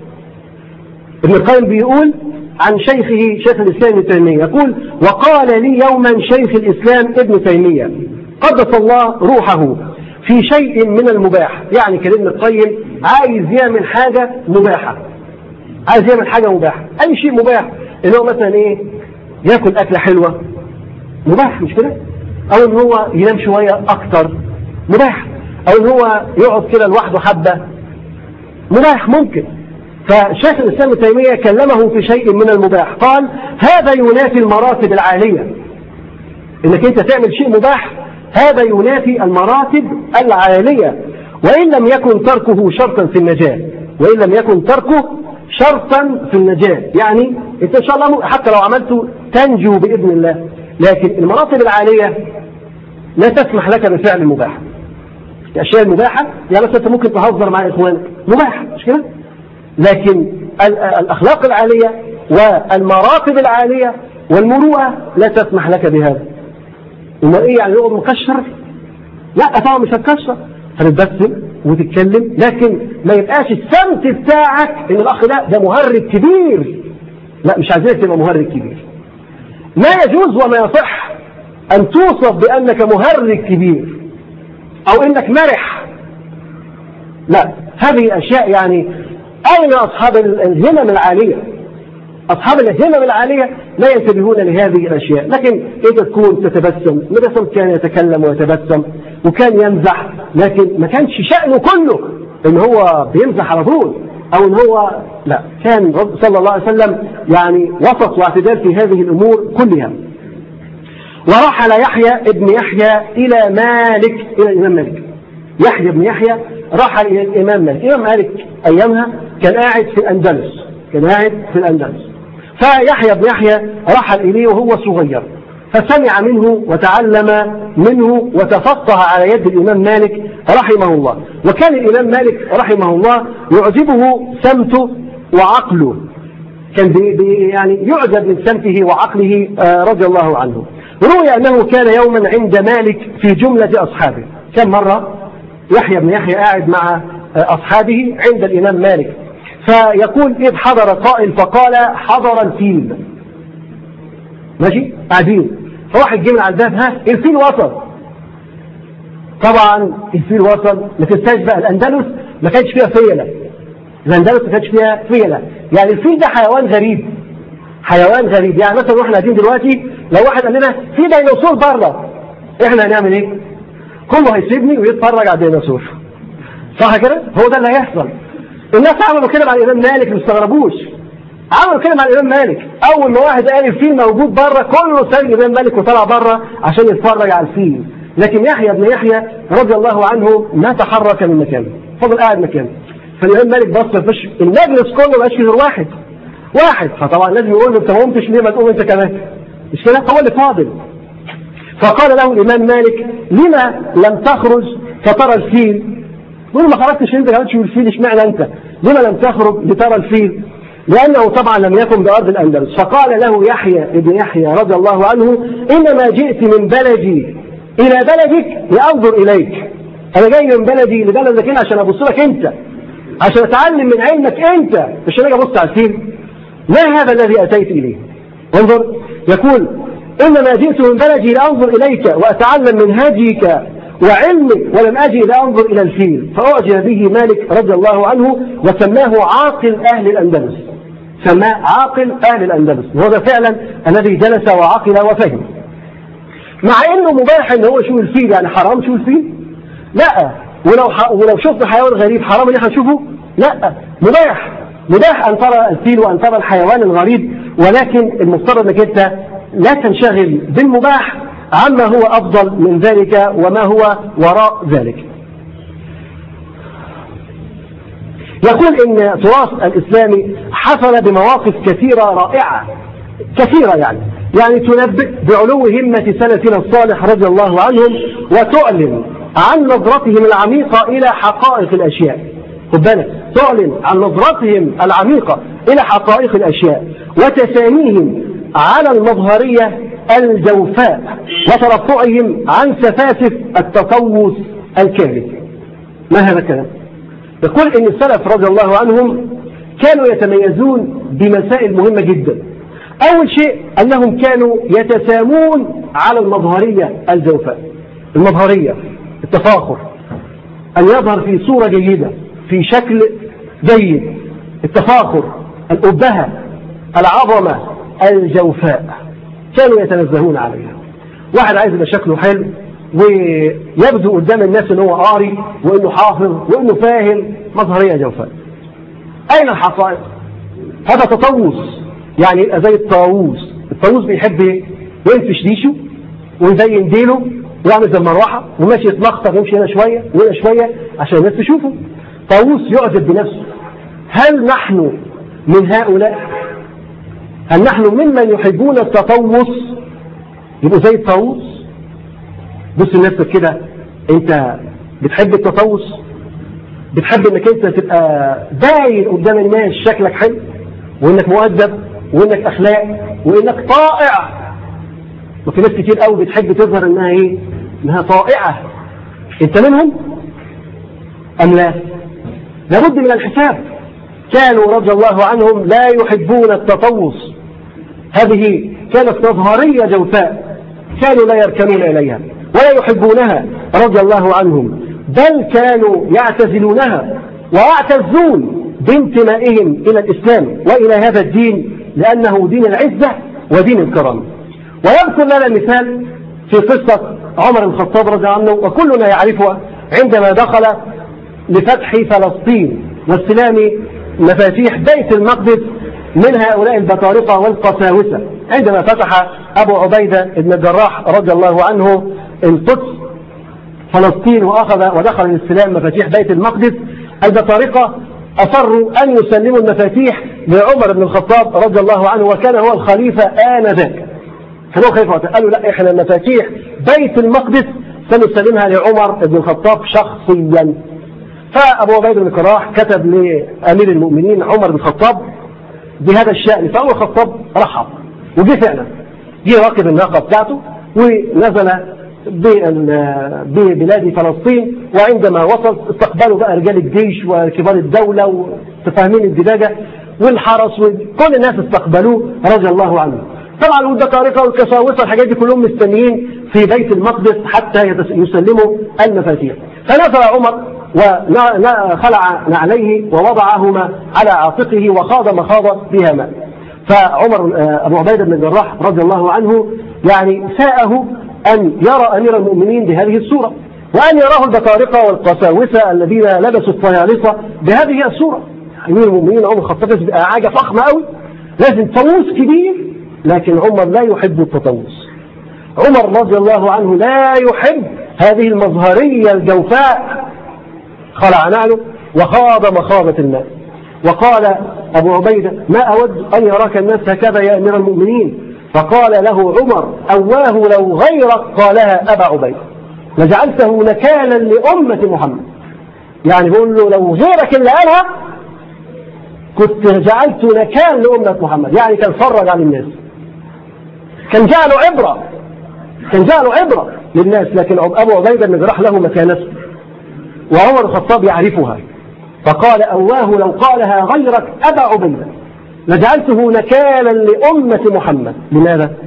ابن القيم بيقول عن شيخه شيخ الإسلام ابن تيمية يقول وقال لي يوما شيخ الإسلام ابن تيمية قدس الله روحه في شيء من المباح يعني كلمة ابن القيم عايز يعمل حاجة مباحة عايز يعمل حاجة مباحة أي شيء مباح إن هو مثلا إيه ياكل أكلة حلوة مباح مش كده أو إن هو ينام شوية أكتر مباح أو إن هو يقعد كده لوحده حبة مباح ممكن فشيخ الإسلام ابن تيمية كلمه في شيء من المباح قال هذا ينافي المراتب العالية إنك أنت تعمل شيء مباح هذا ينافي المراتب العالية وإن لم يكن تركه شرطا في النجاة وإن لم يكن تركه شرطا في النجاة يعني انت ان شاء الله حتى لو عملته تنجو بإذن الله لكن المراتب العالية لا تسمح لك بفعل المباح الأشياء المباحة يعني مثلا أنت ممكن تهزر مع إخوانك مباح مش كده لكن الأخلاق العالية والمراتب العالية والمروءة لا تسمح لك بهذا إنه إيه يعني يقعد مكشر لا طبعا مش هتكشر هتتبسم وتتكلم لكن ما يبقاش السمت بتاعك ان الاخ ده ده مهرج كبير لا مش عايزينك تبقى مهرج كبير ما يجوز وما يصح ان توصف بانك مهرج كبير او انك مرح لا هذه اشياء يعني اين اصحاب الهمم العاليه أصحاب الهمم العالية لا ينتبهون لهذه الأشياء لكن إذا تكون تتبسم مدسم كان يتكلم ويتبسم وكان يمزح لكن ما كانش شأنه كله إن هو بيمزح على طول أو إن هو لا كان صلى الله عليه وسلم يعني وسط واعتدال في هذه الأمور كلها ورحل يحيى ابن يحيى إلى مالك إلى الإمام مالك يحيى بن يحيى رحل إلى الإمام مالك الإمام مالك أيامها كان قاعد في الأندلس كان قاعد في الأندلس فيحيى بن يحيى رحل إليه وهو صغير فسمع منه وتعلم منه وتفقه على يد الإمام مالك رحمه الله وكان الإمام مالك رحمه الله يعجبه سمته وعقله كان بي بي يعني يعجب من سمته وعقله آه رضي الله عنه روي أنه كان يوما عند مالك في جملة أصحابه كم مرة يحيى بن يحيى قاعد مع آه أصحابه عند الإمام مالك فيقول إذ حضر قائل فقال حضر الفيل ماشي قاعدين فواحد جه من على الباب ها الفيل وصل طبعا الفيل وصل ما تنساش بقى الاندلس ما كانش فيها فيلة الاندلس ما كانش فيها فيلة يعني الفيل ده حيوان غريب حيوان غريب يعني مثلا واحنا قاعدين دلوقتي لو واحد قال لنا في ديناصور بره احنا هنعمل ايه؟ كله هيسيبني ويتفرج على الديناصور صح كده؟ هو ده اللي هيحصل الناس عملوا كده مع الامام مالك ما استغربوش عملوا كده مع الامام مالك اول ما واحد قال الفيل موجود بره كله ساب الامام مالك وطلع بره عشان يتفرج على الفيل لكن يحيى بن يحيى رضي الله عنه ما تحرك من مكانه فضل قاعد مكانه فالامام مالك بص فش المجلس كله ما غير واحد واحد فطبعا لازم يقول له انت ما قمتش ليه ما تقوم انت كمان مش كده هو اللي فاضل فقال له الامام مالك لما لم تخرج فترى الفيل يقول ما خرجتش انت ما تشوف الفيل اشمعنى انت لما لم تخرج لترى الفيل لأنه طبعا لم يكن بأرض الأندلس فقال له يحيى ابن يحيى رضي الله عنه إنما جئت من بلدي إلى بلدك لأنظر إليك أنا جاي من بلدي لبلدك هنا عشان أبص لك أنت عشان أتعلم من علمك أنت مش أنا أبص على الفيل ما هذا الذي أتيت إليه انظر يقول إنما جئت من بلدي لأنظر إليك وأتعلم من هديك وعلمك ولم أجي لأنظر إلى الفيل فأعجب به مالك رضي الله عنه وسماه عاقل أهل الأندلس سماه عاقل أهل الأندلس وهذا فعلا الذي جلس وعقل وفهم مع انه مباح ان هو يشوف الفيل يعني حرام يشوف الفيل لا ولو ح... ولو شفت حيوان غريب حرام ان احنا نشوفه لا مباح مباح ان ترى الفيل وان ترى الحيوان الغريب ولكن المفترض انك انت لا تنشغل بالمباح عما هو افضل من ذلك وما هو وراء ذلك يقول ان التراث الاسلامي حصل بمواقف كثيره رائعه كثيره يعني يعني تنبئ بعلو همة سلفنا الصالح رضي الله عنهم وتعلن عن نظرتهم العميقة إلى حقائق الأشياء خد بالك تعلن عن نظرتهم العميقة إلى حقائق الأشياء وتساميهم على المظهرية الجوفاء وترفعهم عن سفاسف التطوس الكامل ما هذا الكلام يقول إن السلف رضي الله عنهم كانوا يتميزون بمسائل مهمة جدا أول شيء أنهم كانوا يتسامون على المظهرية الجوفاء المظهرية التفاخر أن يظهر في صورة جيدة في شكل جيد التفاخر الأبهة العظمة الجوفاء كانوا يتنزهون عليها واحد عايز يبقى شكله حلو ويبدو قدام الناس ان هو قاري وانه حافظ وانه فاهم مظهريه جوفاء اين الحقائق هذا تطوس يعني يبقى زي الطاووس الطاووس بيحب ايه ينفش ريشه ويزين ديله ويعمل زي المروحه وماشي يتلخطر يمشي هنا شويه وهنا شويه عشان الناس تشوفه طاووس يعجب بنفسه هل نحن من هؤلاء هل نحن ممن يحبون التطوس يبقوا زي الطاووس بص لنفسك كده انت بتحب التطوس بتحب انك انت تبقى باين قدام الناس شكلك حلو وانك مؤدب وانك اخلاق وانك طائع وفي ناس كتير قوي بتحب تظهر انها ايه انها طائعه انت منهم ام لا لابد من الحساب كانوا رضي الله عنهم لا يحبون التطوس هذه كانت مظهرية جوفاء كانوا لا يركنون إليها ولا يحبونها رضي الله عنهم بل كانوا يعتزلونها ويعتزون بانتمائهم إلى الإسلام وإلى هذا الدين لأنه دين العزة ودين الكرم ويذكر لنا مثال في قصة عمر الخطاب رضي الله عنه وكلنا يعرفها عندما دخل لفتح فلسطين واستلام مفاتيح بيت المقدس من هؤلاء البطارقة والقساوسة عندما فتح أبو عبيدة بن الجراح رضي الله عنه القدس فلسطين وأخذ ودخل الاستلام مفاتيح بيت المقدس البطارقة أصروا أن يسلموا المفاتيح لعمر بن الخطاب رضي الله عنه وكان هو الخليفة آنذاك كان هو خليفة قالوا لا إحنا مفاتيح بيت المقدس سنسلمها لعمر بن الخطاب شخصيا فأبو عبيد بن الجراح كتب لأمير المؤمنين عمر بن الخطاب بهذا الشأن فأول الخطاب رحب وجه فعلا جه راكب الناقة بتاعته ونزل ببلاد فلسطين وعندما وصل استقبلوا بقى رجال الجيش وكبار الدولة وتفاهمين الدجاجة والحرس وكل الناس استقبلوه رضي الله عنه طبعا والدقارقة والكساوسة الحاجات دي كلهم مستنيين في بيت المقدس حتى يسلموا المفاتيح فنزل عمر وخلع نعليه ووضعهما على عاتقه وخاض مخاض بها ماء فعمر أبو عبيدة بن الجراح رضي الله عنه يعني ساءه أن يرى أمير المؤمنين بهذه الصورة وأن يراه البطارقة والقساوسة الذين لبسوا الطيالسة بهذه الصورة أمير المؤمنين عمر الخطاب بقى حاجة فخمة قوي لازم طاووس كبير لكن عمر لا يحب التطوس عمر رضي الله عنه لا يحب هذه المظهرية الجوفاء خلع نعله وخاض مخاضة الماء وقال أبو عبيدة ما أود أن يراك الناس هكذا يا أمير المؤمنين فقال له عمر أواه لو غيرك قالها أبا عبيدة لجعلته نكالا لأمة محمد يعني بيقول له لو غيرك اللي قالها كنت جعلت نكال لأمة محمد يعني كان فرج عن الناس كان جعله عبرة كان جعله عبرة للناس لكن أبو عبيدة بن جراح له مكانته وعمر الخطاب يعرفها فقال أواه لو قالها غيرك أبا عبيدة لجعلته نكالا لأمة محمد لماذا؟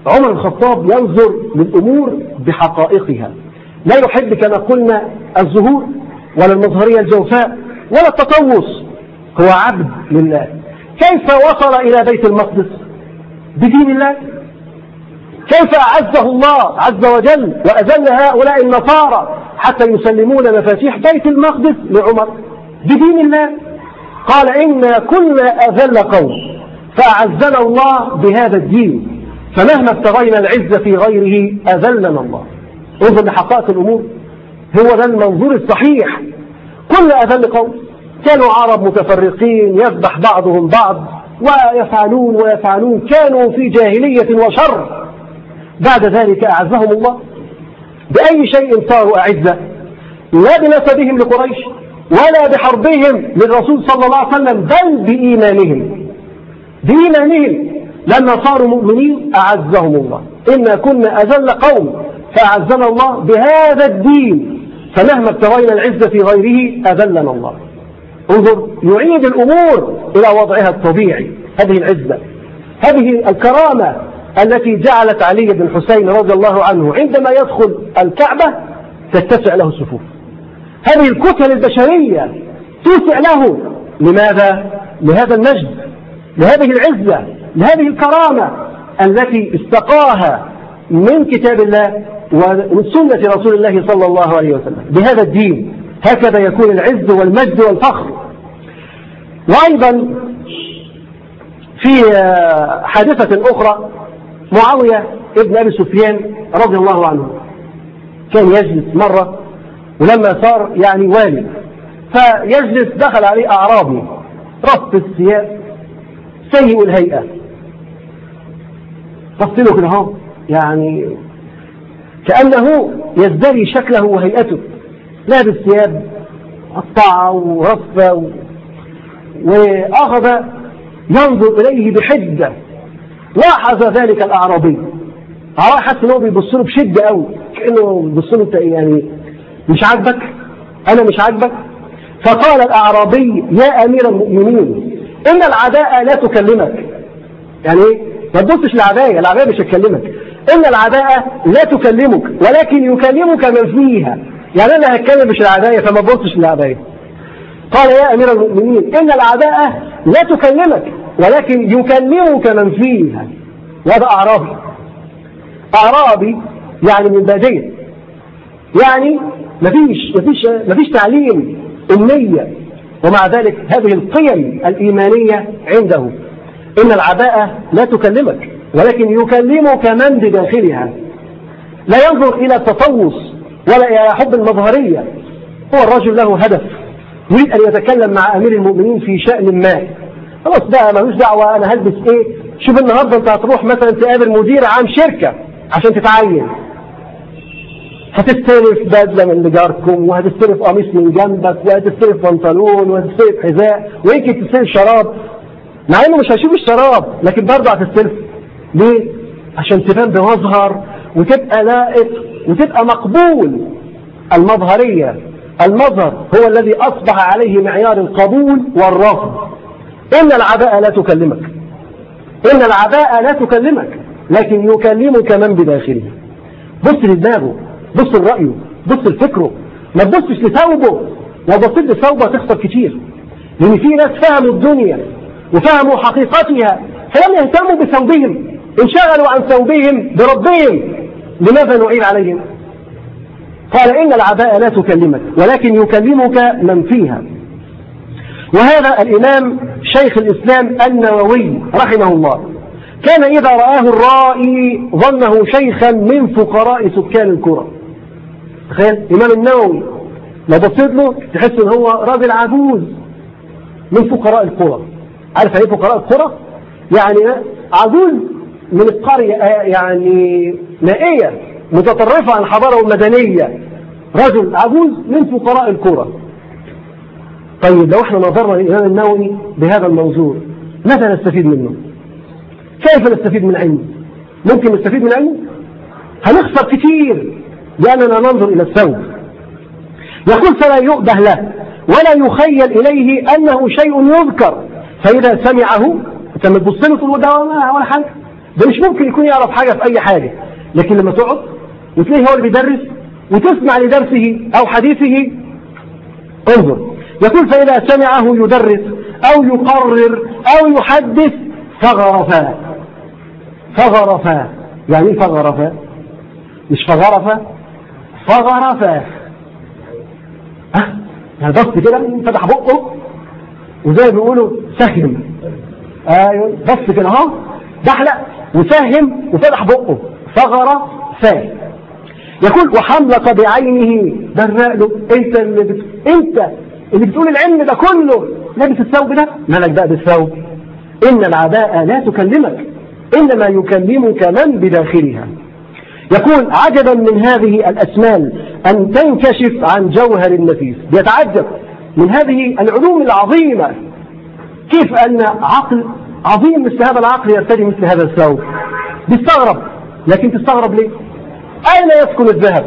عمر الخطاب ينظر للأمور بحقائقها لا يحب كما قلنا الظهور ولا المظهرية الجوفاء ولا التطوس هو عبد لله كيف وصل إلى بيت المقدس بدين الله كيف أعزه الله عز وجل وأذل هؤلاء النصارى حتى يسلمون مفاتيح بيت المقدس لعمر بدين الله قال إنا كنا أذل قوم فأعزنا الله بهذا الدين فمهما ابتغينا العزة في غيره أذلنا الله انظر لحقائق الأمور هو ده المنظور الصحيح كل أذل قوم كانوا عرب متفرقين يذبح بعضهم بعض ويفعلون ويفعلون كانوا في جاهلية وشر بعد ذلك أعزهم الله بأي شيء صاروا أعزة لا بنسبهم لقريش ولا بحربهم للرسول صلى الله عليه وسلم بل بإيمانهم بإيمانهم لما صاروا مؤمنين أعزهم الله إنا كنا أذل قوم فأعزنا الله بهذا الدين فمهما ابتغينا العزة في غيره أذلنا الله انظر يعيد الأمور إلى وضعها الطبيعي هذه العزة هذه الكرامة التي جعلت علي بن حسين رضي الله عنه عندما يدخل الكعبة تتسع له الصفوف هذه الكتل البشرية توسع له لماذا؟ لهذا المجد لهذه العزة لهذه الكرامة التي استقاها من كتاب الله ومن سنة رسول الله صلى الله عليه وسلم بهذا الدين هكذا يكون العز والمجد والفخر وأيضا في حادثة أخرى معاوية ابن أبي سفيان رضي الله عنه كان يجلس مرة ولما صار يعني والي فيجلس دخل عليه أعرابي رف الثياب سيء الهيئة بص كده اهو يعني كأنه يزدري شكله وهيئته لابس ثياب قطعة ورفة و... وأخذ ينظر إليه بحدة لاحظ ذلك الأعرابي أعرابي حتى أنه بيبص له بشدة قوي كأنه بيبص له يعني مش عاجبك أنا مش عاجبك فقال الأعرابي يا أمير المؤمنين إن العداء لا تكلمك يعني ايه ما تبصش العداية العداية مش هتكلمك إن العداء لا تكلمك ولكن يكلمك من فيها يعني أنا هتكلم مش العداية فما تبصش للعداية قال يا أمير المؤمنين إن العداء لا تكلمك ولكن يكلمك من فيها وهذا أعرابي أعرابي يعني من بادية يعني مفيش مفيش مفيش تعليم أمية ومع ذلك هذه القيم الإيمانية عنده إن العباءة لا تكلمك ولكن يكلمك من بداخلها لا ينظر إلى التطوس ولا إلى حب المظهرية هو الرجل له هدف يريد أن يتكلم مع أمير المؤمنين في شأن ما خلاص بقى ملوش دعوة أنا هلبس إيه شوف النهاردة أنت هتروح مثلا تقابل مدير عام شركة عشان تتعين هتستلف بدلة من لجاركم وهتستلف قميص من جنبك وهتستلف بنطلون وهتستلف حذاء ويمكن تستلف شراب مع انه مش هيشوف الشراب لكن برضه هتستلف ليه؟ عشان تبان بمظهر وتبقى لائق وتبقى مقبول المظهرية المظهر هو الذي أصبح عليه معيار القبول والرفض إن العباءة لا تكلمك إن العباءة لا تكلمك لكن يكلمك من بداخله بص لدماغه بص لرأيه بص لفكره ما تبصش لثوبه لو بصيت لثوبه تخسر كتير لأن في ناس فهموا الدنيا وفهموا حقيقتها فلم يهتموا بثوبهم انشغلوا عن ثوبهم بربهم لماذا نعيب عليهم قال إن العباء لا تكلمك ولكن يكلمك من فيها وهذا الإمام شيخ الإسلام النووي رحمه الله كان إذا رآه الرائي ظنه شيخا من فقراء سكان الكرة تخيل إمام النووي لو بصيت له تحس ان هو راجل عجوز من فقراء القرى عارف ايه فقراء القرى يعني عجوز من القرية يعني نائية متطرفة عن الحضارة والمدنية رجل عجوز من فقراء القرى طيب لو احنا نظرنا للإمام النووي بهذا المنظور ماذا نستفيد منه كيف نستفيد من علمه ممكن نستفيد من علمه هنخسر كثير لأننا ننظر إلى الثوب يقول فلا يؤبه له ولا يخيل إليه أنه شيء يذكر فإذا سمعه انت ما تبص له تقول ده ولا حاجة ده مش ممكن يكون يعرف حاجة في أي حاجة لكن لما تقعد وتلاقيه هو اللي بيدرس وتسمع لدرسه أو حديثه انظر يقول فإذا سمعه يدرس أو يقرر أو يحدث فغرفا فغرفا يعني ايه فغرفا مش فغرفا فغرفا ها يعني بص كده فتح بقه وزي ما بيقولوا سهم ايوه بص كده اهو دحلق وسهم وفتح بقه فغر فاه يقول وحملق بعينه برق له انت اللي بت... انت اللي بتقول العلم ده كله لابس الثوب ده مالك بقى بالثوب ان العداء لا تكلمك انما يكلمك من بداخلها يقول عجبا من هذه الاسمال ان تنكشف عن جوهر النفيس يتعجب من هذه العلوم العظيمه كيف ان عقل عظيم مثل هذا العقل يرتدي مثل هذا الثوب بيستغرب لكن تستغرب ليه أين يسكن الذهب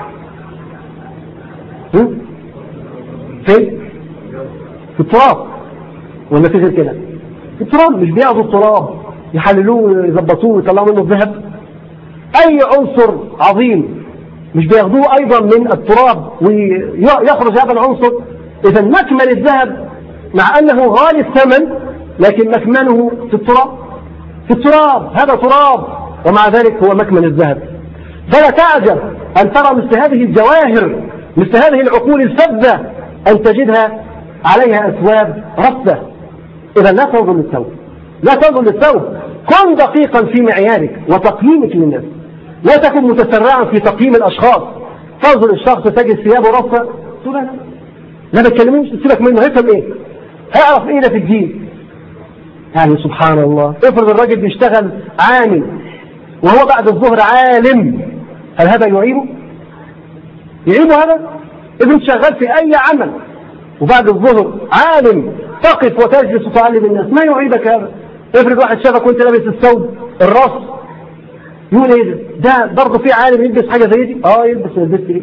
فين في التراب ولا في غير كده في التراب مش بياخدوا التراب يحللوه ويظبطوه ويطلعوا منه الذهب أي عنصر عظيم مش بياخدوه أيضا من التراب ويخرج هذا العنصر إذا مكمن الذهب مع أنه غالي الثمن لكن مكمنه في التراب في التراب هذا تراب ومع ذلك هو مكمن الذهب فلا تعجب أن ترى مثل هذه الجواهر مثل هذه العقول الفذة أن تجدها عليها أثواب رفة إذا لا تنظر للثوب لا تنظر للثوب كن دقيقا في معيارك وتقييمك للناس لا تكن متسرعا في تقييم الأشخاص تنظر الشخص تجد ثيابه رفة تقول لا لا ما تكلموش تسيبك منه هيفهم ايه هيعرف ايه ده في الدين يعني سبحان الله افرض الراجل بيشتغل عامل وهو بعد الظهر عالم هل هذا يعيبه يعيبه هذا ابن شغال في اي عمل وبعد الظهر عالم تقف وتجلس وتعلم الناس ما يعيبك هذا افرض واحد شافك وانت لابس الثوب الراس يقول ايه ده ده برضه في عالم يلبس حاجه زي دي اه يلبس يلبس ليه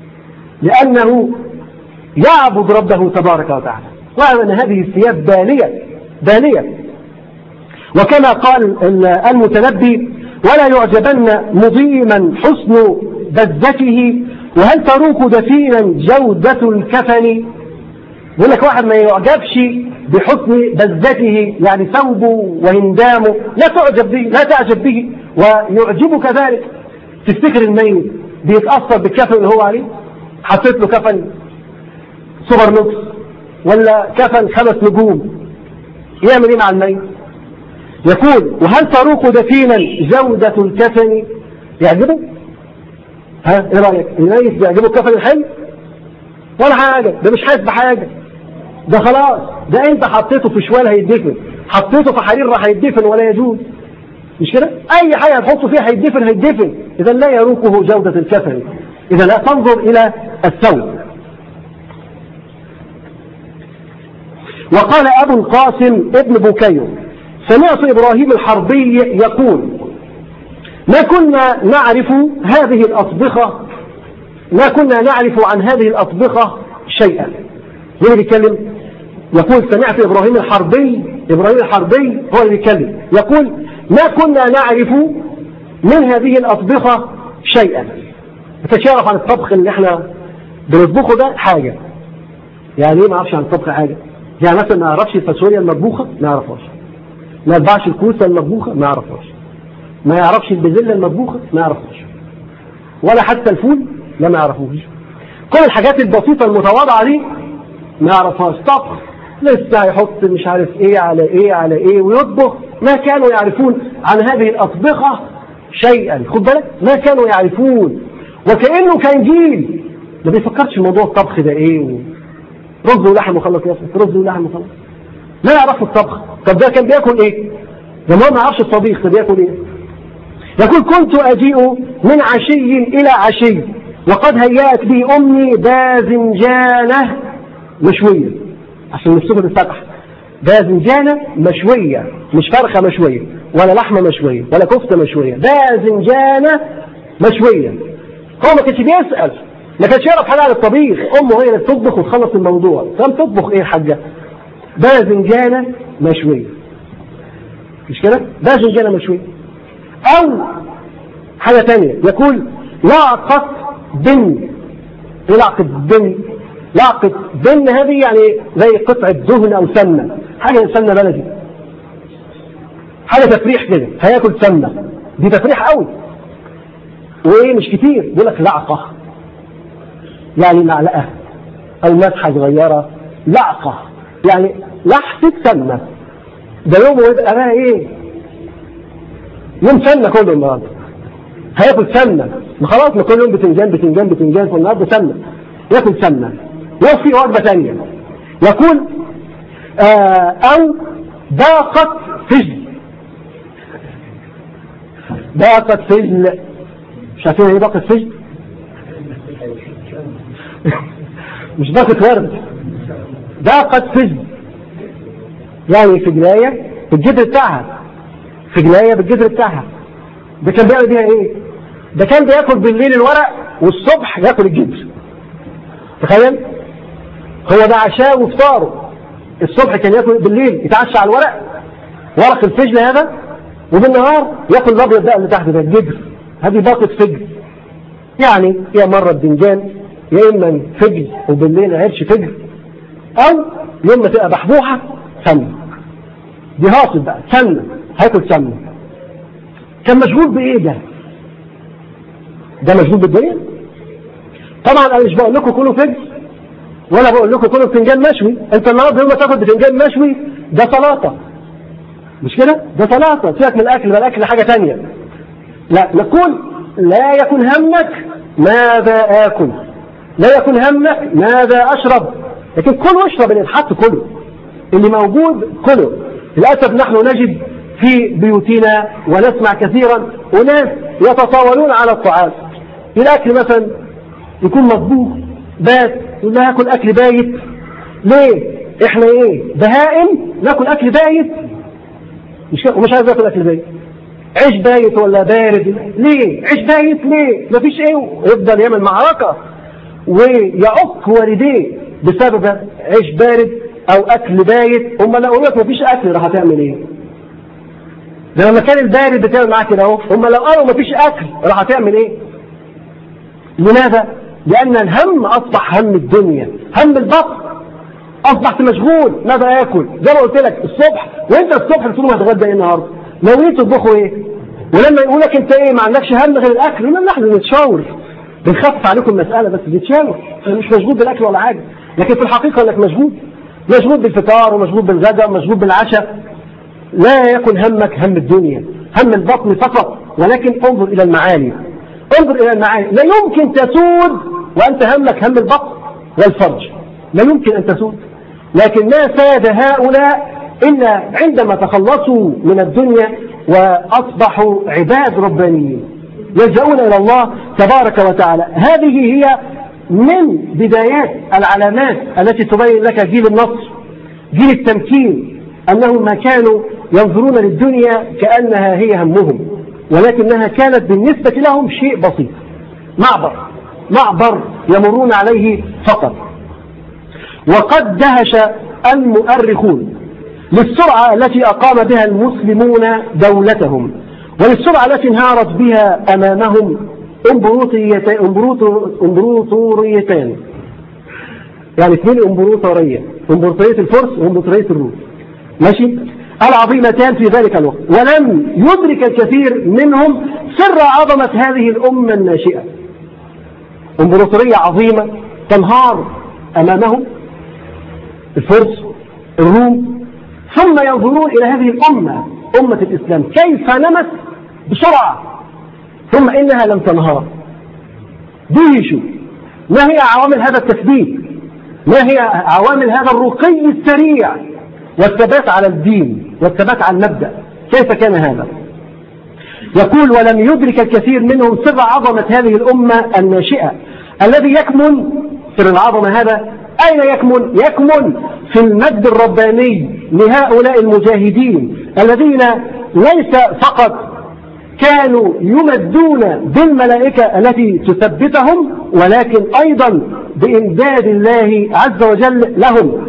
لانه يعبد ربه تبارك وتعالى واعلم ان هذه الثياب باليه باليه وكما قال المتنبي ولا يعجبن مضيما حسن بزته وهل تروق دفينا جودة الكفن يقول لك واحد ما يعجبش بحسن بزته يعني ثوبه وهندامه لا تعجب به لا تعجب به ويعجبك ذلك تفتكر الميت بيتأثر بالكفن اللي هو عليه حطيت له كفن سوبر لوكس ولا كفن خمس نجوم يعمل ايه مع الميت يقول وهل تروق دفينا جودة الكفن يعجبه ها ايه رأيك الميت بيعجبه الكفن الحلو ولا حاجة ده مش حاسس بحاجة ده خلاص ده انت حطيته في شوال هيدفن حطيته في حرير راح هيدفن ولا يجوز مش كده اي حاجة هتحطه فيها هيدفن هيدفن اذا لا يروقه جودة الكفن اذا لا تنظر الى الثوب وقال ابو القاسم ابن بكير سمعت إبراهيم الحربي يقول ما كنا نعرف هذه الأطبخة ما كنا نعرف عن هذه الأطبخة شيئا مين اللي بيتكلم يقول سمعت إبراهيم الحربي إبراهيم الحربي هو اللي بيتكلم يقول ما كنا نعرف من هذه الأطبخة شيئا تتشارف عن الطبخ اللي احنا بنطبخه ده حاجة يعني ايه ما اعرفش عن الطبخ حاجة يعني مثلا ما اعرفش الفاصوليا المطبوخة ما اعرفهاش ما يتبعش الكوسه المطبوخه ما يعرفهاش ما يعرفش البزله المطبوخه ما يعرفهاش ولا حتى الفول لا ما يعرفوش كل الحاجات البسيطه المتواضعه دي ما يعرفهاش طبخ لسه يحط مش عارف ايه على ايه على ايه ويطبخ ما كانوا يعرفون عن هذه الاطبخه شيئا خد بالك ما كانوا يعرفون وكانه كان جيل ما بيفكرش في موضوع الطبخ ده ايه و... رز ولحم وخلص يصف رز ولحم وخلص لا يعرفوا الطبخ طب ده كان بياكل ايه ده ما يعرفش الطبيخ ده بياكل ايه يقول كنت اجيء من عشي الى عشي وقد هيأت بي امي باذنجانه مشويه عشان نفسكم تتفتح باذنجانه مشويه مش فرخه مشويه ولا لحمه مشويه ولا كفته مشويه باذنجانه مشويه هو ما كانش بيسال ما كانش يعرف حاجه عن الطبيخ امه هي اللي بتطبخ وتخلص الموضوع كم تطبخ ايه حاجه باذنجانة مشوية مش كده؟ باذنجانة مشوية أو حاجة ثانية يقول لعقة بن ايه لعقة بن لعقة بن هذه يعني زي قطعة دهن أو سمنة حاجة سمنة بلدي حاجة تفريح كده هياكل سمنة دي تفريح قوي وايه مش كتير يقول لك لعقة يعني معلقة أو مسحة صغيرة لعقة يعني لحسة سمنة ده يوم يبقى بقى ايه يوم سمنة كله النهارده هياكل سمنة ما خلاص ما كل يوم بتنجان بتنجان بتنجان فالنهارده سمنة ياكل سمنة وفي وجبة ثانية يقول آه أو باقة فجل باقة فجل مش عارفين ايه باقة فجل مش باقة ورد باقة فجل يعني فجلاية بالجدر بتاعها فجلاية بالجدر بتاعها ده كان بيعمل بيها ايه ده كان بياكل بالليل الورق والصبح ياكل الجدر تخيل هو ده عشاء وفطاره الصبح كان ياكل بالليل يتعشى على الورق ورق الفجل هذا وبالنهار ياكل الابيض ده اللي تحت ده الجدر هذه باقة فجل يعني يا مرة بدنجان يا اما فجل وبالليل عرش فجل او يوم ما تبقى بحبوحة سمنة دي هاصل بقى سمنة هاكل سمنة كان مشغول بايه ده ده مشغول بالدنيا طبعا انا مش بقول لكم كلوا فجل ولا بقول لكم كلوا بتنجان مشوي انت النهارده يوم ما تاكل بتنجان مشوي ده سلطه مش كده ده سلطه سيبك من الاكل بقى الاكل حاجه ثانيه لا نقول لا يكن همك ماذا اكل لا يكن همك ماذا اشرب لكن كل واشرب اللي اتحط كله اللي موجود كله للاسف نحن نجد في بيوتنا ونسمع كثيرا وناس يتطاولون على الطعام الاكل مثلا يكون مطبوخ بات يقول له هاكل اكل بايت ليه احنا ايه بهائم ناكل اكل بايت مش ومش عايز اكل اكل بايت عيش بايت ولا بارد ليه عيش بايت ليه مفيش ايه يفضل يعمل معركه ويعق والديه بسبب عيش بارد او اكل بايت هم لو لك مفيش اكل راح هتعمل ايه ده لما كان البارد بتعمل معاك كده اهو هم لو قالوا مفيش اكل راح هتعمل ايه لماذا لان الهم اصبح هم الدنيا هم البطن اصبحت مشغول ماذا اكل زي ما قلت لك الصبح وانت الصبح بتقول هتغدى ايه النهارده نويت تطبخوا ايه ولما يقول لك انت ايه ما عندكش هم غير الاكل يقول نحن نتشاور بنخفف عليكم المساله بس بتشاور مش مشغول بالاكل ولا حاجه لكن في الحقيقه انك مشغول مشغول بالفطار ومشغول بالغداء ومشغول بالعشاء لا يكن همك هم الدنيا هم البطن فقط ولكن انظر إلى المعاني انظر إلى المعاني لا يمكن تسود وأنت همك هم البطن والفرج لا يمكن أن تسود لكن ما ساد هؤلاء إلا عندما تخلصوا من الدنيا وأصبحوا عباد ربانيين يلجؤون إلى الله تبارك وتعالى هذه هي من بدايات العلامات التي تبين لك جيل النصر جيل التمكين أنهم ما كانوا ينظرون للدنيا كأنها هي همهم ولكنها كانت بالنسبة لهم شيء بسيط معبر معبر يمرون عليه فقط وقد دهش المؤرخون للسرعة التي أقام بها المسلمون دولتهم وللسرعة التي انهارت بها أمامهم امبروطوريتان يعني اثنين امبروطورية امبراطورية الفرس وامبراطورية الروم ماشي العظيمتان في ذلك الوقت ولم يدرك الكثير منهم سر عظمة هذه الأمة الناشئة امبراطورية عظيمة تنهار أمامهم الفرس الروم ثم ينظرون إلى هذه الأمة أمة الإسلام كيف نمت بسرعة ثم إنها لم تنهار دهشوا ما هي عوامل هذا التثبيت ما هي عوامل هذا الرقي السريع والثبات على الدين والثبات على المبدأ كيف كان هذا يقول ولم يدرك الكثير منهم سر عظمة هذه الأمة الناشئة الذي يكمن سر العظمة هذا أين يكمن؟ يكمن في المجد الرباني لهؤلاء المجاهدين الذين ليس فقط كانوا يمدون بالملائكة التي تثبتهم ولكن أيضا بإمداد الله عز وجل لهم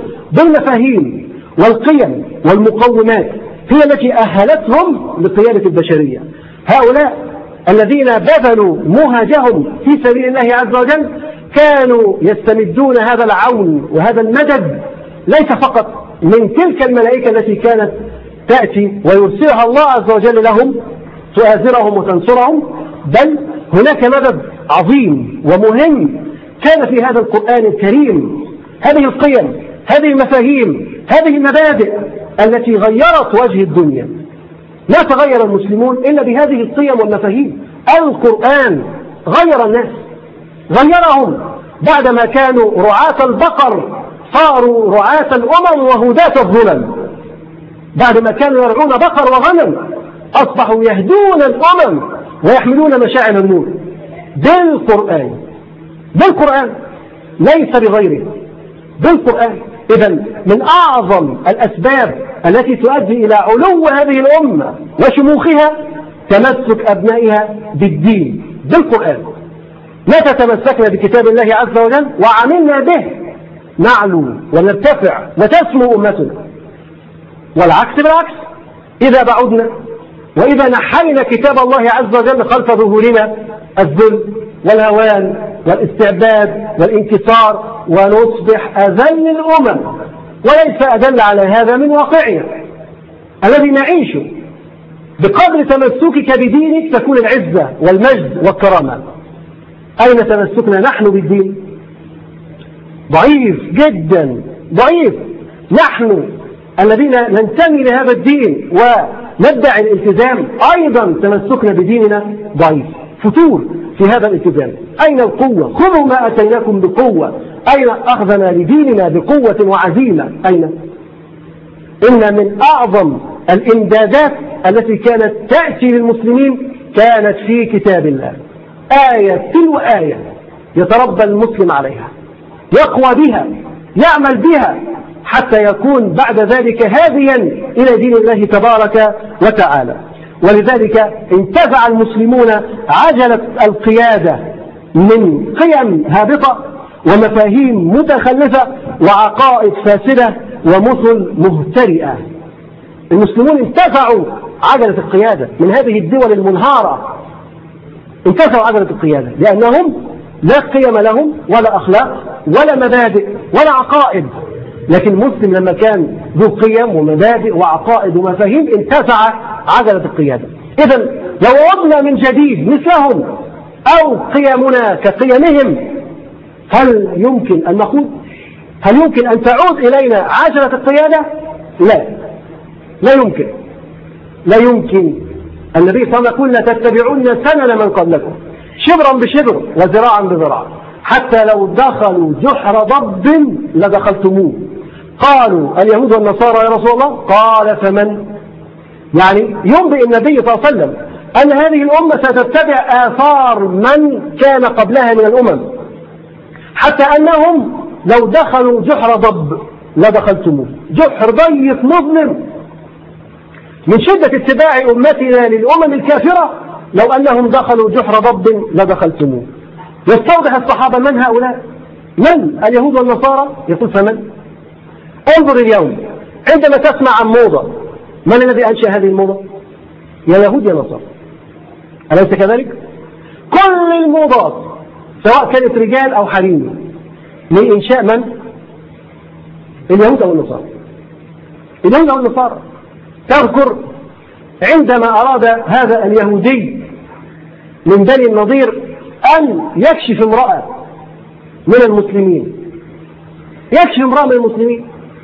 بالمفاهيم والقيم والمقومات هي التي أهلتهم لقيادة البشرية هؤلاء الذين بذلوا مهجهم في سبيل الله عز وجل كانوا يستمدون هذا العون وهذا المدد ليس فقط من تلك الملائكة التي كانت تأتي ويرسلها الله عز وجل لهم تؤازرهم وتنصرهم بل هناك مدد عظيم ومهم كان في هذا القرآن الكريم هذه القيم هذه المفاهيم هذه المبادئ التي غيرت وجه الدنيا لا تغير المسلمون إلا بهذه القيم والمفاهيم القرآن غير الناس غيرهم بعدما كانوا رعاة البقر صاروا رعاة الأمم وهداة الظلم بعدما كانوا يرعون بقر وغنم أصبحوا يهدون الأمم ويحملون مشاعر النور بالقرآن بالقرآن ليس بغيره بالقرآن إذا من أعظم الأسباب التي تؤدي إلى علو هذه الأمة وشموخها تمسك أبنائها بالدين بالقرآن متى تمسكنا بكتاب الله عز وجل وعملنا به نعلو ونرتفع وتسمو أمتنا والعكس بالعكس إذا بعدنا وإذا نحينا كتاب الله عز وجل خلف ظهورنا الذل والهوان والاستعباد والانكسار ونصبح أذل الأمم وليس أدل على هذا من واقعنا الذي نعيشه بقدر تمسكك بدينك تكون العزة والمجد والكرامة أين تمسكنا نحن بالدين ضعيف جدا ضعيف نحن الذين ننتمي لهذا الدين وندعي الالتزام أيضا تمسكنا بديننا ضعيف فتور في هذا الالتزام أين القوة خذوا ما أتيناكم بقوة أين أخذنا لديننا بقوة وعزيمة أين إن من أعظم الإمدادات التي كانت تأتي للمسلمين كانت في كتاب الله آية تلو آية يتربى المسلم عليها يقوى بها يعمل بها حتى يكون بعد ذلك هاديا إلى دين الله تبارك وتعالى ولذلك انتزع المسلمون عجلة القيادة من قيم هابطة ومفاهيم متخلفة وعقائد فاسدة ومثل مهترئة المسلمون انتزعوا عجلة القيادة من هذه الدول المنهارة انتزعوا عجلة القيادة لأنهم لا قيم لهم ولا أخلاق ولا مبادئ ولا عقائد لكن المسلم لما كان ذو قيم ومبادئ وعقائد ومفاهيم انتزع عجلة القيادة إذا لو عدنا من جديد مثلهم أو قيمنا كقيمهم هل يمكن أن نقول هل يمكن أن تعود إلينا عجلة القيادة لا لا يمكن لا يمكن النبي صلى الله عليه وسلم يقول لا تتبعون سنن من قبلكم شبرا بشبر وذراعا بذراع حتى لو دخلوا جحر ضب لدخلتموه قالوا اليهود والنصارى يا رسول الله قال فمن يعني ينبئ النبي صلى الله عليه وسلم أن هذه الأمة ستتبع آثار من كان قبلها من الأمم حتى أنهم لو دخلوا جحر ضب لدخلتموه جحر ضيق مظلم من شدة اتباع أمتنا للأمم الكافرة لو أنهم دخلوا جحر ضب لدخلتموه يستوضح الصحابة من هؤلاء من اليهود والنصارى يقول فمن انظر اليوم عندما تسمع عن موضة من الذي أنشأ هذه الموضة يا يهود يا نصارى أليس كذلك كل الموضات سواء كانت رجال أو حريم من إنشاء من اليهود أو النصارى اليهود أو النصارى تذكر عندما أراد هذا اليهودي من بني النضير أن يكشف امرأة من المسلمين يكشف امرأة من المسلمين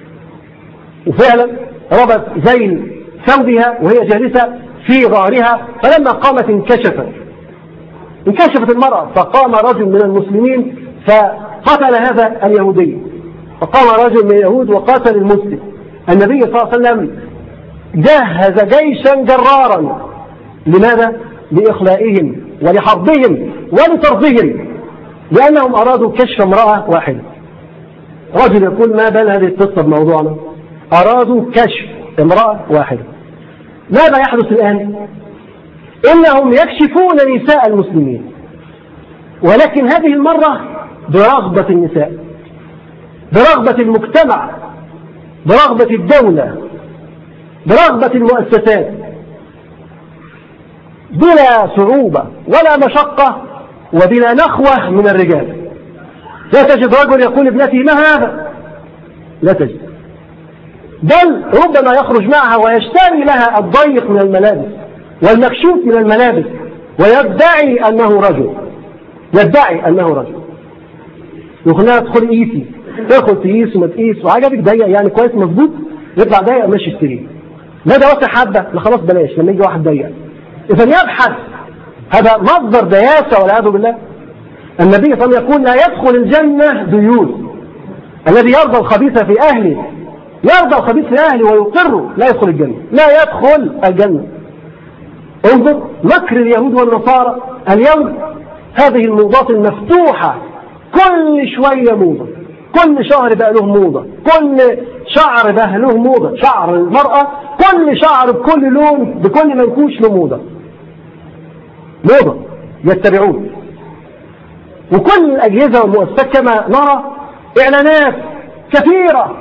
وفعلا ربط زين ثوبها وهي جالسة في ظهرها فلما قامت انكشفت انكشفت المرأة فقام رجل من المسلمين فقتل هذا اليهودي فقام رجل من اليهود وقاتل المسلم النبي صلى الله عليه وسلم جهز جيشا جرارا لماذا؟ لإخلائهم ولحربهم ولطردهم لأنهم أرادوا كشف امرأة واحدة رجل يقول ما بال هذه القصة بموضوعنا أرادوا كشف امرأة واحدة ماذا يحدث الآن إنهم يكشفون نساء المسلمين ولكن هذه المرة برغبة النساء برغبة المجتمع برغبة الدولة برغبة المؤسسات بلا صعوبة ولا مشقة وبلا نخوة من الرجال لا تجد رجل يقول ابنتي ما هذا لا تجد بل ربما يخرج معها ويشتري لها الضيق من الملابس والمكشوف من الملابس ويدعي أنه رجل يدعي أنه رجل يقول تدخل قيسي تدخل تقيس وما تقيس وعجبك ضيق يعني كويس مظبوط يطلع ضيق ماشي اشتريه لا ده واسع حبه لا خلاص بلاش لما يجي واحد ضيق اذا يبحث هذا مصدر دياسه والعياذ بالله النبي صلى الله عليه وسلم يقول لا يدخل الجنه ديوث الذي يرضى الخبيث في اهله يرضى الخبيث في اهله ويقر لا يدخل الجنه لا يدخل الجنه انظر مكر اليهود والنصارى اليوم هذه الموضات المفتوحه كل شويه موضه كل شهر بقى له موضة كل شعر بقى له موضة شعر المرأة كل شعر بكل لون بكل منكوش له موضة موضة يتبعون وكل الأجهزة والمؤسسات كما نرى إعلانات كثيرة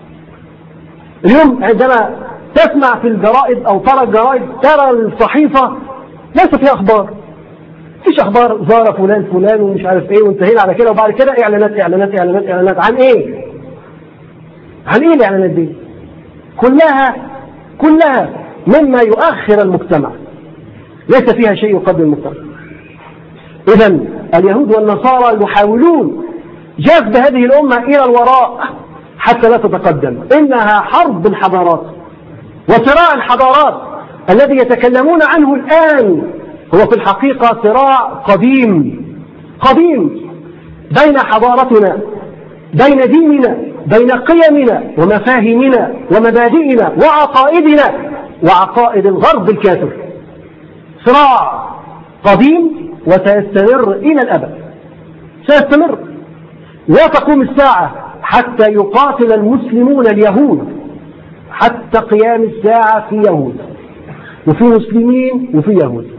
اليوم عندما تسمع في الجرائد أو ترى الجرائد ترى الصحيفة ليس فيها أخبار مفيش اخبار زار فلان فلان ومش عارف ايه وانتهينا على كده وبعد كده اعلانات اعلانات اعلانات اعلانات عن ايه؟ عن ايه الاعلانات دي؟ كلها كلها مما يؤخر المجتمع ليس فيها شيء يقدم المجتمع اذا اليهود والنصارى يحاولون جذب هذه الامه الى الوراء حتى لا تتقدم انها حرب الحضارات وصراع الحضارات الذي يتكلمون عنه الان هو في الحقيقة صراع قديم قديم بين حضارتنا بين ديننا بين قيمنا ومفاهيمنا ومبادئنا وعقائدنا وعقائد الغرب الكافر صراع قديم وسيستمر إلى الأبد سيستمر لا تقوم الساعة حتى يقاتل المسلمون اليهود حتى قيام الساعة في يهود وفي مسلمين وفي يهود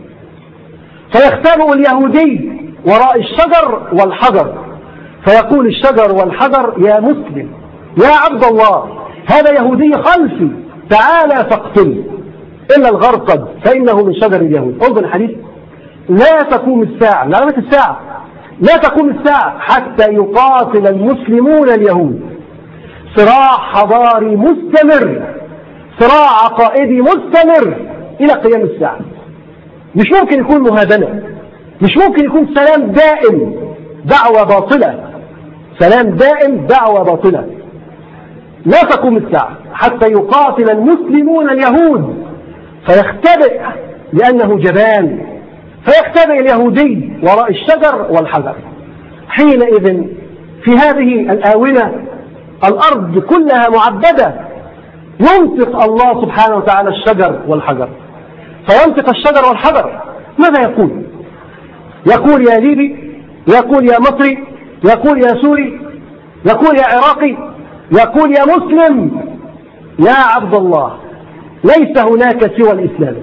فيختبئ اليهودي وراء الشجر والحجر فيقول الشجر والحجر يا مسلم يا عبد الله هذا يهودي خلفي تعالى فاقتل إلا الغرقد فإنه من شجر اليهود انظر الحديث لا تقوم الساعة من علامة الساعة لا تقوم الساعة حتى يقاتل المسلمون اليهود صراع حضاري مستمر صراع عقائدي مستمر إلى قيام الساعة مش ممكن يكون مهادنة مش ممكن يكون سلام دائم دعوة باطلة سلام دائم دعوة باطلة لا تقوم الساعة حتى يقاتل المسلمون اليهود فيختبئ لأنه جبان فيختبئ اليهودي وراء الشجر والحجر حينئذ في هذه الآونة الأرض كلها معبدة ينطق الله سبحانه وتعالى الشجر والحجر فينطق الشجر والحجر ماذا يقول يقول يا ليبي يقول يا مصري يقول يا سوري يقول يا عراقي يقول يا مسلم يا عبد الله ليس هناك سوى الإسلام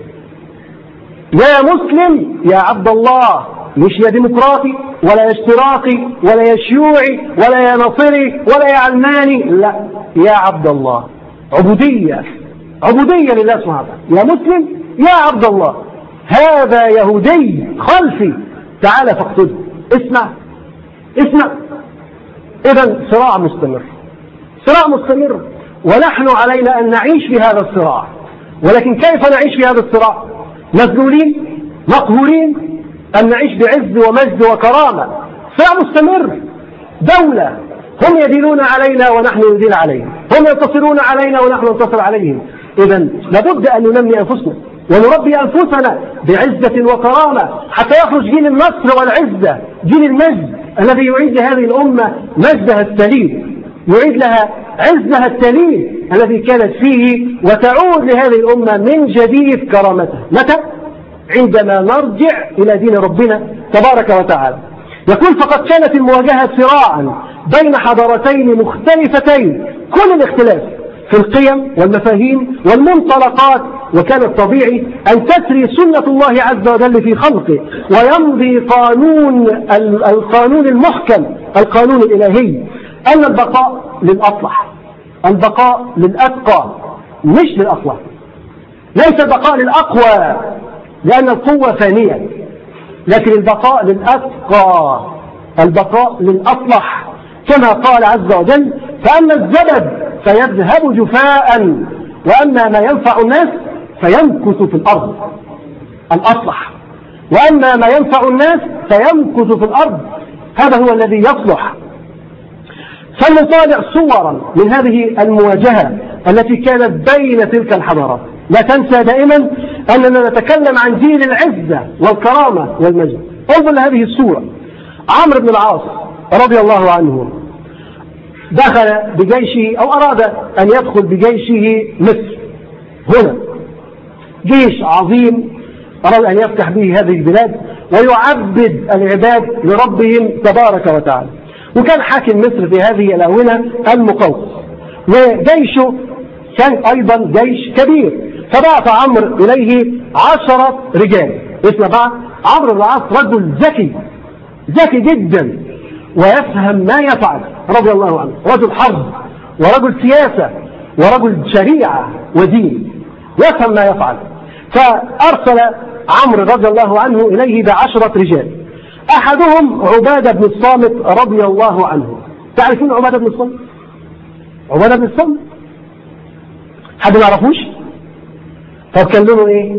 يا مسلم يا عبد الله مش يا ديمقراطي ولا يا اشتراكي ولا يا شيوعي ولا يا نصري ولا يا علماني لا يا عبد الله عبودية عبودية لله سبحانه وتعالى يا مسلم يا عبد الله هذا يهودي خلفي تعال فاقتله اسمع اسمع اذا صراع مستمر صراع مستمر ونحن علينا ان نعيش في هذا الصراع ولكن كيف نعيش في هذا الصراع مذلولين مقهورين ان نعيش بعز ومجد وكرامه صراع مستمر دوله هم يدينون علينا ونحن ندين عليهم هم ينتصرون علينا ونحن ننتصر عليهم اذا لابد ان ننمي انفسنا ونربي أنفسنا بعزة وكرامة حتى يخرج جيل النصر والعزة جيل المجد الذي يعيد لهذه الأمة مجدها السليم يعيد لها عزها السليم الذي كانت فيه وتعود لهذه الأمة من جديد كرامتها متى؟ عندما نرجع إلى دين ربنا تبارك وتعالى يقول فقد كانت المواجهة صراعا بين حضارتين مختلفتين كل الاختلاف في القيم والمفاهيم والمنطلقات وكان الطبيعي أن تسري سنة الله عز وجل في خلقه ويمضي قانون القانون المحكم القانون الإلهي أن البقاء للأصلح البقاء للأتقى مش للأصلح ليس البقاء للأقوى لأن القوة فانية لكن البقاء للأتقى البقاء للأصلح كما قال عز وجل فأما الزبد فيذهب جفاء وأما ما ينفع الناس فيمكث في الأرض الأصلح وأما ما ينفع الناس فيمكث في الأرض هذا هو الذي يصلح فلنطالع صورا من هذه المواجهة التي كانت بين تلك الحضارات لا تنسى دائما أننا نتكلم عن جيل العزة والكرامة والمجد انظر لهذه الصورة عمرو بن العاص رضي الله عنه دخل بجيشه أو أراد أن يدخل بجيشه مصر هنا جيش عظيم أراد أن يفتح به هذه البلاد ويعبد العباد لربهم تبارك وتعالى وكان حاكم مصر في هذه الآونة المقوقس وجيشه كان أيضا جيش كبير فبعث عمرو إليه عشرة رجال اسمع بقى عمرو بن العاص رجل ذكي ذكي جدا ويفهم ما يفعل رضي الله عنه رجل حرب ورجل سياسة ورجل شريعة ودين يفهم ما يفعل فأرسل عمرو رضي الله عنه إليه بعشرة رجال أحدهم عبادة بن الصامت رضي الله عنه تعرفون عبادة بن الصامت عبادة بن الصامت حد ما يعرفوش طب كان لونه ايه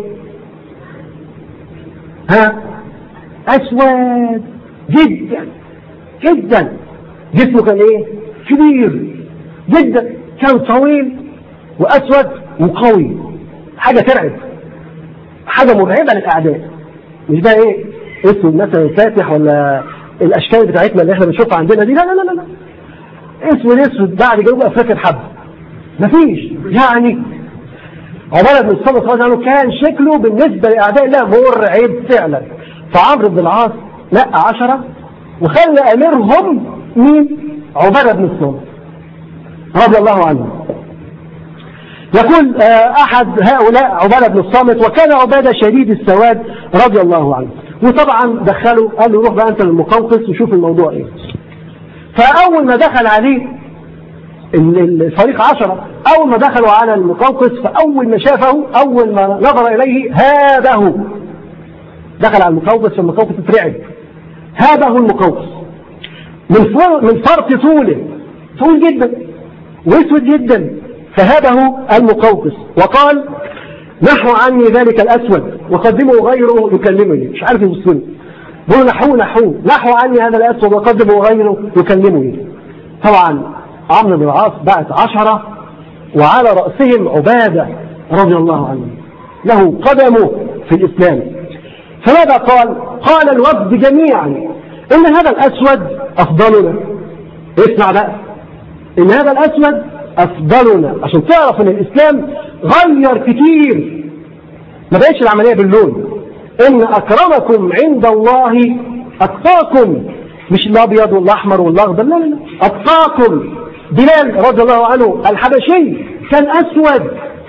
ها اسود جدا جدا جسمه كان ايه كبير جدا كان طويل واسود وقوي حاجه ترعب حاجه مرعبه للاعداء مش بقى ايه اسود مثلا فاتح ولا الاشكال بتاعتنا اللي احنا بنشوفها عندنا دي لا لا لا لا اسود اسود بعد جنوب افريقيا الحب مفيش يعني عمر بن الصامت رضي الله عنه كان شكله بالنسبه لاعداء الله مرعب فعلا فعمرو بن العاص نقى عشرة وخلى اميرهم مين؟ عبادة بن الصامت رضي الله عنه يقول احد هؤلاء عبادة بن الصامت وكان عبادة شديد السواد رضي الله عنه وطبعا دخله قال له روح بقى انت للمقوقس وشوف الموضوع ايه فاول ما دخل عليه الفريق عشرة أول ما دخلوا على المقوقس فأول ما شافه أول ما نظر إليه هابه دخل على المقوقس فالمقوقس اترعب هابه المقوقس من من فرط طوله طول جدا واسود جدا فهابه المقوقس وقال نحو عني ذلك الأسود وقدموا غيره يكلمني مش عارف يبصني بقول نحو نحو نحو عني هذا الأسود وقدموا غيره يكلمني طبعا عمرو بن العاص بعت عشرة وعلى رأسهم عبادة رضي الله عنه له قدمه في الإسلام فماذا قال قال الوفد جميعا إن هذا الأسود أفضلنا اسمع بقى إن هذا الأسود أفضلنا عشان تعرف إن الإسلام غير كتير ما بقتش العملية باللون إن أكرمكم عند الله أتقاكم مش الأبيض والأحمر والأخضر لا لا لا أتقاكم بلال رضي الله عنه الحبشي كان أسود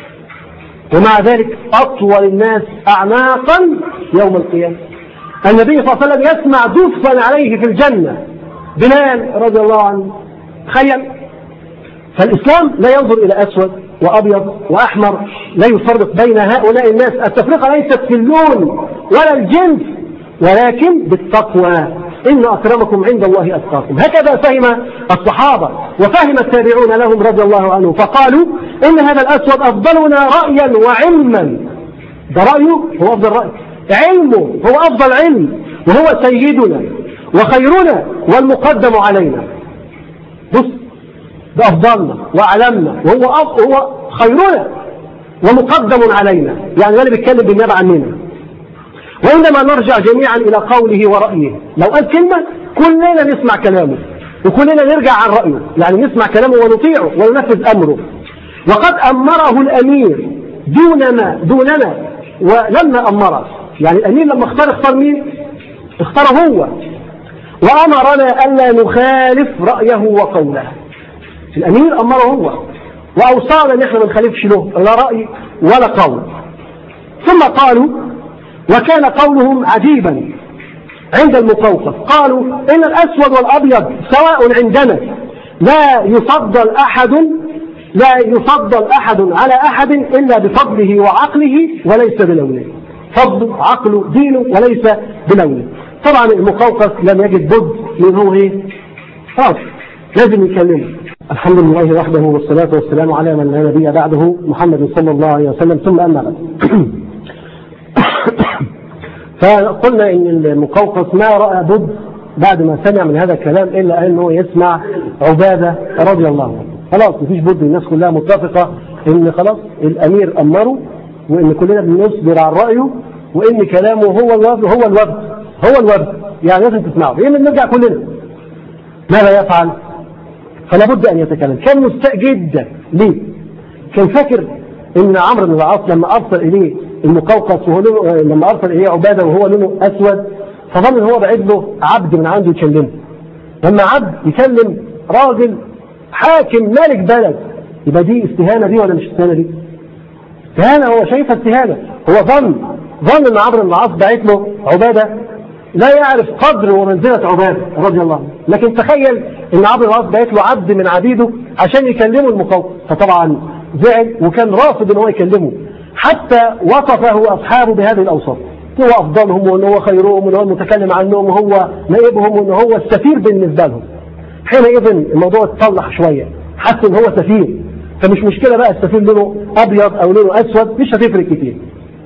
ومع ذلك أطول الناس أعناقا يوم القيامة النبي صلى الله عليه وسلم يسمع دفا عليه في الجنة بلال رضي الله عنه تخيل فالإسلام لا ينظر إلى أسود وأبيض وأحمر لا يفرق بين هؤلاء الناس التفرقة ليست في اللون ولا الجنس ولكن بالتقوى إن أكرمكم عند الله أتقاكم هكذا فهم الصحابة وفهم التابعون لهم رضي الله عنهم فقالوا إن هذا الأسود أفضلنا رأيا وعلما ده رأيه هو أفضل رأي علمه هو أفضل علم وهو سيدنا وخيرنا والمقدم علينا بص ده أفضلنا وأعلمنا وهو هو خيرنا ومقدم علينا يعني اللي بيتكلم بالنبي عننا وإنما نرجع جميعا إلى قوله ورأيه لو قال كلمة كلنا نسمع كلامه وكلنا نرجع عن رأيه يعني نسمع كلامه ونطيعه وننفذ أمره وقد أمره الأمير دوننا دوننا ولما أمره يعني الأمير لما اختار اختار مين اختار هو وأمرنا ألا نخالف رأيه وقوله الأمير أمره هو وأوصانا أن احنا ما نخالفش له لا رأي ولا قول ثم قالوا وكان قولهم عجيبا عند المقوقف قالوا إن الأسود والأبيض سواء عندنا لا يفضل أحد لا يفضل أحد على أحد إلا بفضله وعقله وليس بلونه فضله عقله دينه وليس بلونه طبعا المقوقس لم يجد بد من هو ايه خلاص لازم يكلمه الحمد لله وحده والصلاة والسلام على من لا نبي بعده محمد صلى الله عليه وسلم ثم أما بعد فقلنا ان المقوقس ما رأى بد بعد ما سمع من هذا الكلام إلا أنه يسمع عبادة رضي الله عنه خلاص مفيش بد الناس كلها متفقة ان خلاص الأمير أمره وان كلنا بنصبر عن رأيه وان كلامه هو الوفد هو الوفد هو الوفد يعني لازم تسمعه لان نرجع كلنا ماذا يفعل فلا بد أن يتكلم كان مستاء جدا ليه كان فاكر ان عمرو بن العاص لما ارسل اليه المقوقس وهو لما ارسل اليه عباده وهو لونه اسود فظن ان هو بعد له عبد من عنده يكلمه لما عبد يكلم راجل حاكم ملك بلد يبقى دي استهانه دي ولا مش استهانه دي؟ استهانه هو شايفها استهانه هو ظن ظن ان عمرو بن العاص بعت له عباده لا يعرف قدر ومنزله عباده رضي الله عنه لكن تخيل ان عمرو بن العاص بعت له عبد من عبيده عشان يكلمه المقوقس فطبعا زعل وكان رافض ان هو يكلمه حتى وصفه اصحابه بهذه الاوصاف هو افضلهم وان هو خيرهم وان هو المتكلم عنهم وهو نائبهم وان هو السفير بالنسبه لهم حينئذ الموضوع اتطلق شويه حس ان هو سفير فمش مشكله بقى السفير لونه ابيض او لونه اسود مش هتفرق كتير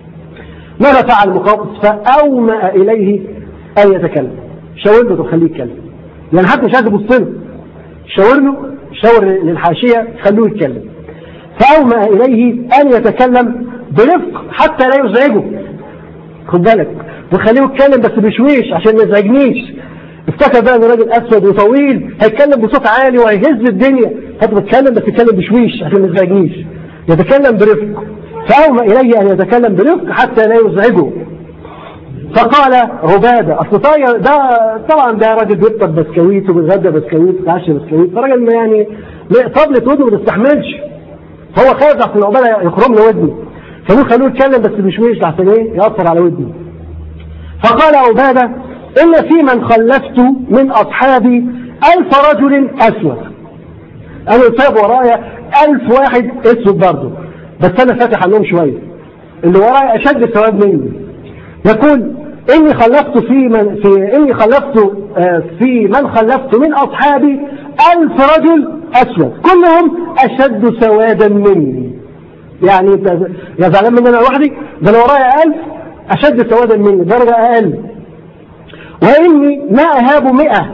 ماذا فعل المقوقس فاومأ اليه ان يتكلم شاور له تخليه يتكلم يعني حتى مش عايز يبص له شاور له شاور للحاشيه خلوه يتكلم فأومأ إليه أن يتكلم برفق حتى لا يزعجه خد بالك وخليه يتكلم بس بشويش عشان ما يزعجنيش افتكر بقى ان راجل اسود وطويل هيتكلم بصوت عالي وهيهز الدنيا هات بتكلم بس يتكلم بشويش عشان ما يزعجنيش يتكلم برفق فأومأ إليه أن يتكلم برفق حتى لا يزعجه فقال عبادة أصل ده طبعا ده راجل بيفطر بسكويت وبيتغدى بسكويت وبيتعشى بسكويت فراجل ما يعني طبلة ودنه ما تستحملش هو خايف عشان عقبال يخرم له ودني فقالوا خلوه يتكلم بس بشويش عشان ايه يأثر على ودني فقال عبادة إن في من خلفت من أصحابي ألف رجل أسود أنا ساب ورايا ألف واحد أسود برضه بس أنا فاتح عنهم شوية اللي ورايا أشد ثواب مني يقول إني خلفت في من في إني خلفت في من خلفت من أصحابي ألف رجل أسود كلهم أشد سوادا مني يعني يا زعلان مني أنا لوحدي ده أنا ورايا ألف أشد سوادا مني درجة أقل وإني ما أهاب مئة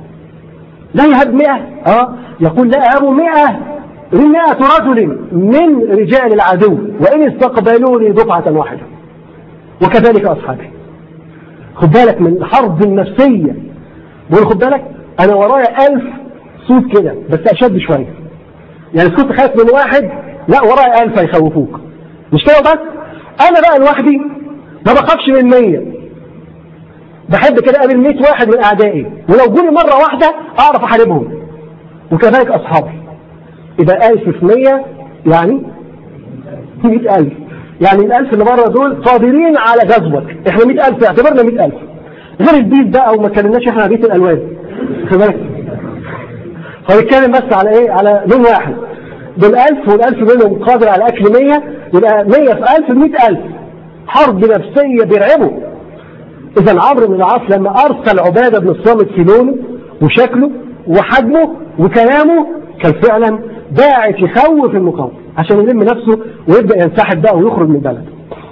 لا يهاب مئة آه يقول لا أهاب مئة مئة رجل من رجال العدو وإن استقبلوني دفعة واحدة وكذلك أصحابي خد بالك من الحرب النفسية بقول خد بالك أنا ورايا ألف صوت كده بس أشد شوية يعني كنت خايف من واحد لا ورايا ألف هيخوفوك مش كده بس أنا بقى لوحدي ما بخافش من مية بحب كده أقابل 100 واحد من أعدائي ولو جوني مرة واحدة أعرف أحاربهم وكذلك أصحابي يبقى ألف في 100 يعني 100000 يعني الألف اللي بره دول قادرين على جذبك احنا 100000 اعتبرنا 100000 غير البيت بقى وما كلمناش احنا على بيت الألوان خد بالك فنتكلم بس على ايه على لون واحد دول 1000 وال1000 منهم قادر على أكل 100 يبقى 100 في 1000 ب 100000 حرب نفسية بيرعبوا إذا عمرو بن العاص لما أرسل عبادة بن الصامت في لونه وشكله وحجمه وكلامه كان فعلا باعث يخوف المقاومة عشان يلم نفسه ويبدأ ينسحب بقى ويخرج من البلد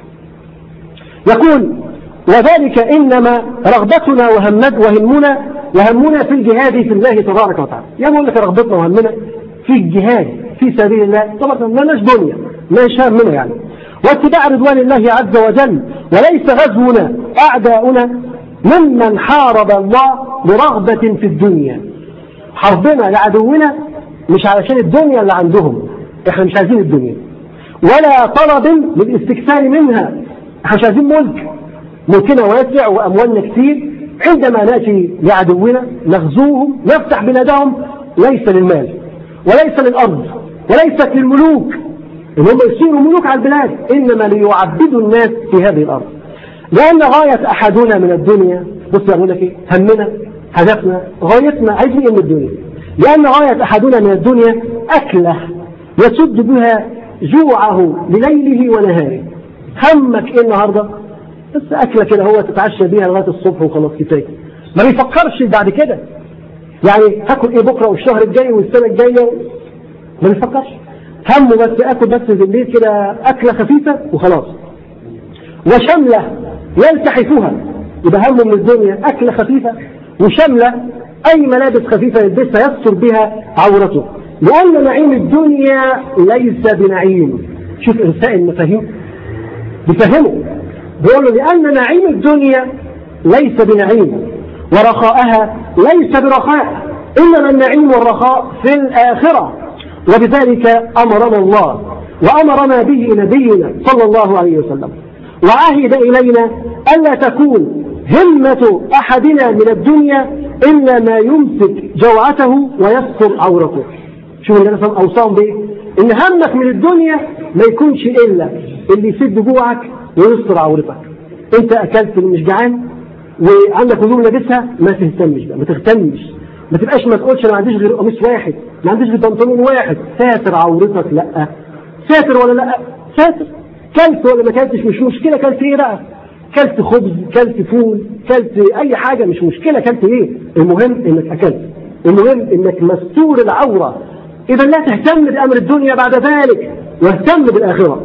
يقول وذلك إنما رغبتنا وهمنا وهمنا وهمنا في الجهاد في الله تبارك وتعالى يعني يقول لك رغبتنا وهمنا في الجهاد في سبيل الله طبعا ما لناش دنيا ما همنا يعني واتباع رضوان الله عز وجل وليس غزونا أعداؤنا ممن حارب الله لرغبة في الدنيا حربنا لعدونا مش علشان الدنيا اللي عندهم احنا مش عايزين الدنيا ولا طلب للاستكثار منها احنا مش عايزين ملك ملكنا واسع واموالنا كتير عندما ناتي لعدونا نغزوهم نفتح بلادهم ليس للمال وليس للارض وليست للملوك ان هم يصيروا ملوك على البلاد انما ليعبدوا الناس في هذه الارض لان غايه احدنا من الدنيا بص يقول لك ايه همنا هدفنا غايتنا عايزين ايه من الدنيا لان غايه احدنا من الدنيا اكله يسد بها جوعه لليله ونهاره همك ايه النهارده بس أكلة كده هو تتعشى بيها لغاية الصبح وخلاص كفاية ما بيفكرش بعد كده يعني هاكل ايه بكرة والشهر الجاي والسنة الجاية ما بيفكرش همه بس اكل بس بالليل كده أكلة خفيفة وخلاص وشملة يلتحفها يبقى همه من الدنيا أكلة خفيفة وشملة أي ملابس خفيفة يلبسها يستر بها عورته لأن نعيم الدنيا ليس بنعيم شوف إنساء المفاهيم بيفهمه بيقول له لأن نعيم الدنيا ليس بنعيم ورخاءها ليس برخاء إنما النعيم والرخاء في الآخرة وبذلك أمرنا الله وأمرنا به نبينا صلى الله عليه وسلم وعهد إلينا ألا تكون همة أحدنا من الدنيا إلا ما يمسك جوعته ويستر عورته شوف النبي صلى أوصاهم بإيه إن همك من الدنيا ما يكونش إلا اللي يسد جوعك ويستر عورتك أنت أكلت مش جعان وعندك هدوم لابسها ما تهتمش بقى ما تهتمش ما تبقاش ما تقولش انا ما عنديش غير قميص واحد ما عنديش غير بنطلون واحد ساتر عورتك لا ساتر ولا لا ساتر كلت ولا ما كلتش مش مشكله كلت ايه بقى كلت خبز كلت فول كلت اي حاجه مش مشكله كلت ايه المهم انك اكلت المهم انك مستور العوره اذا لا تهتم بامر الدنيا بعد ذلك واهتم بالاخره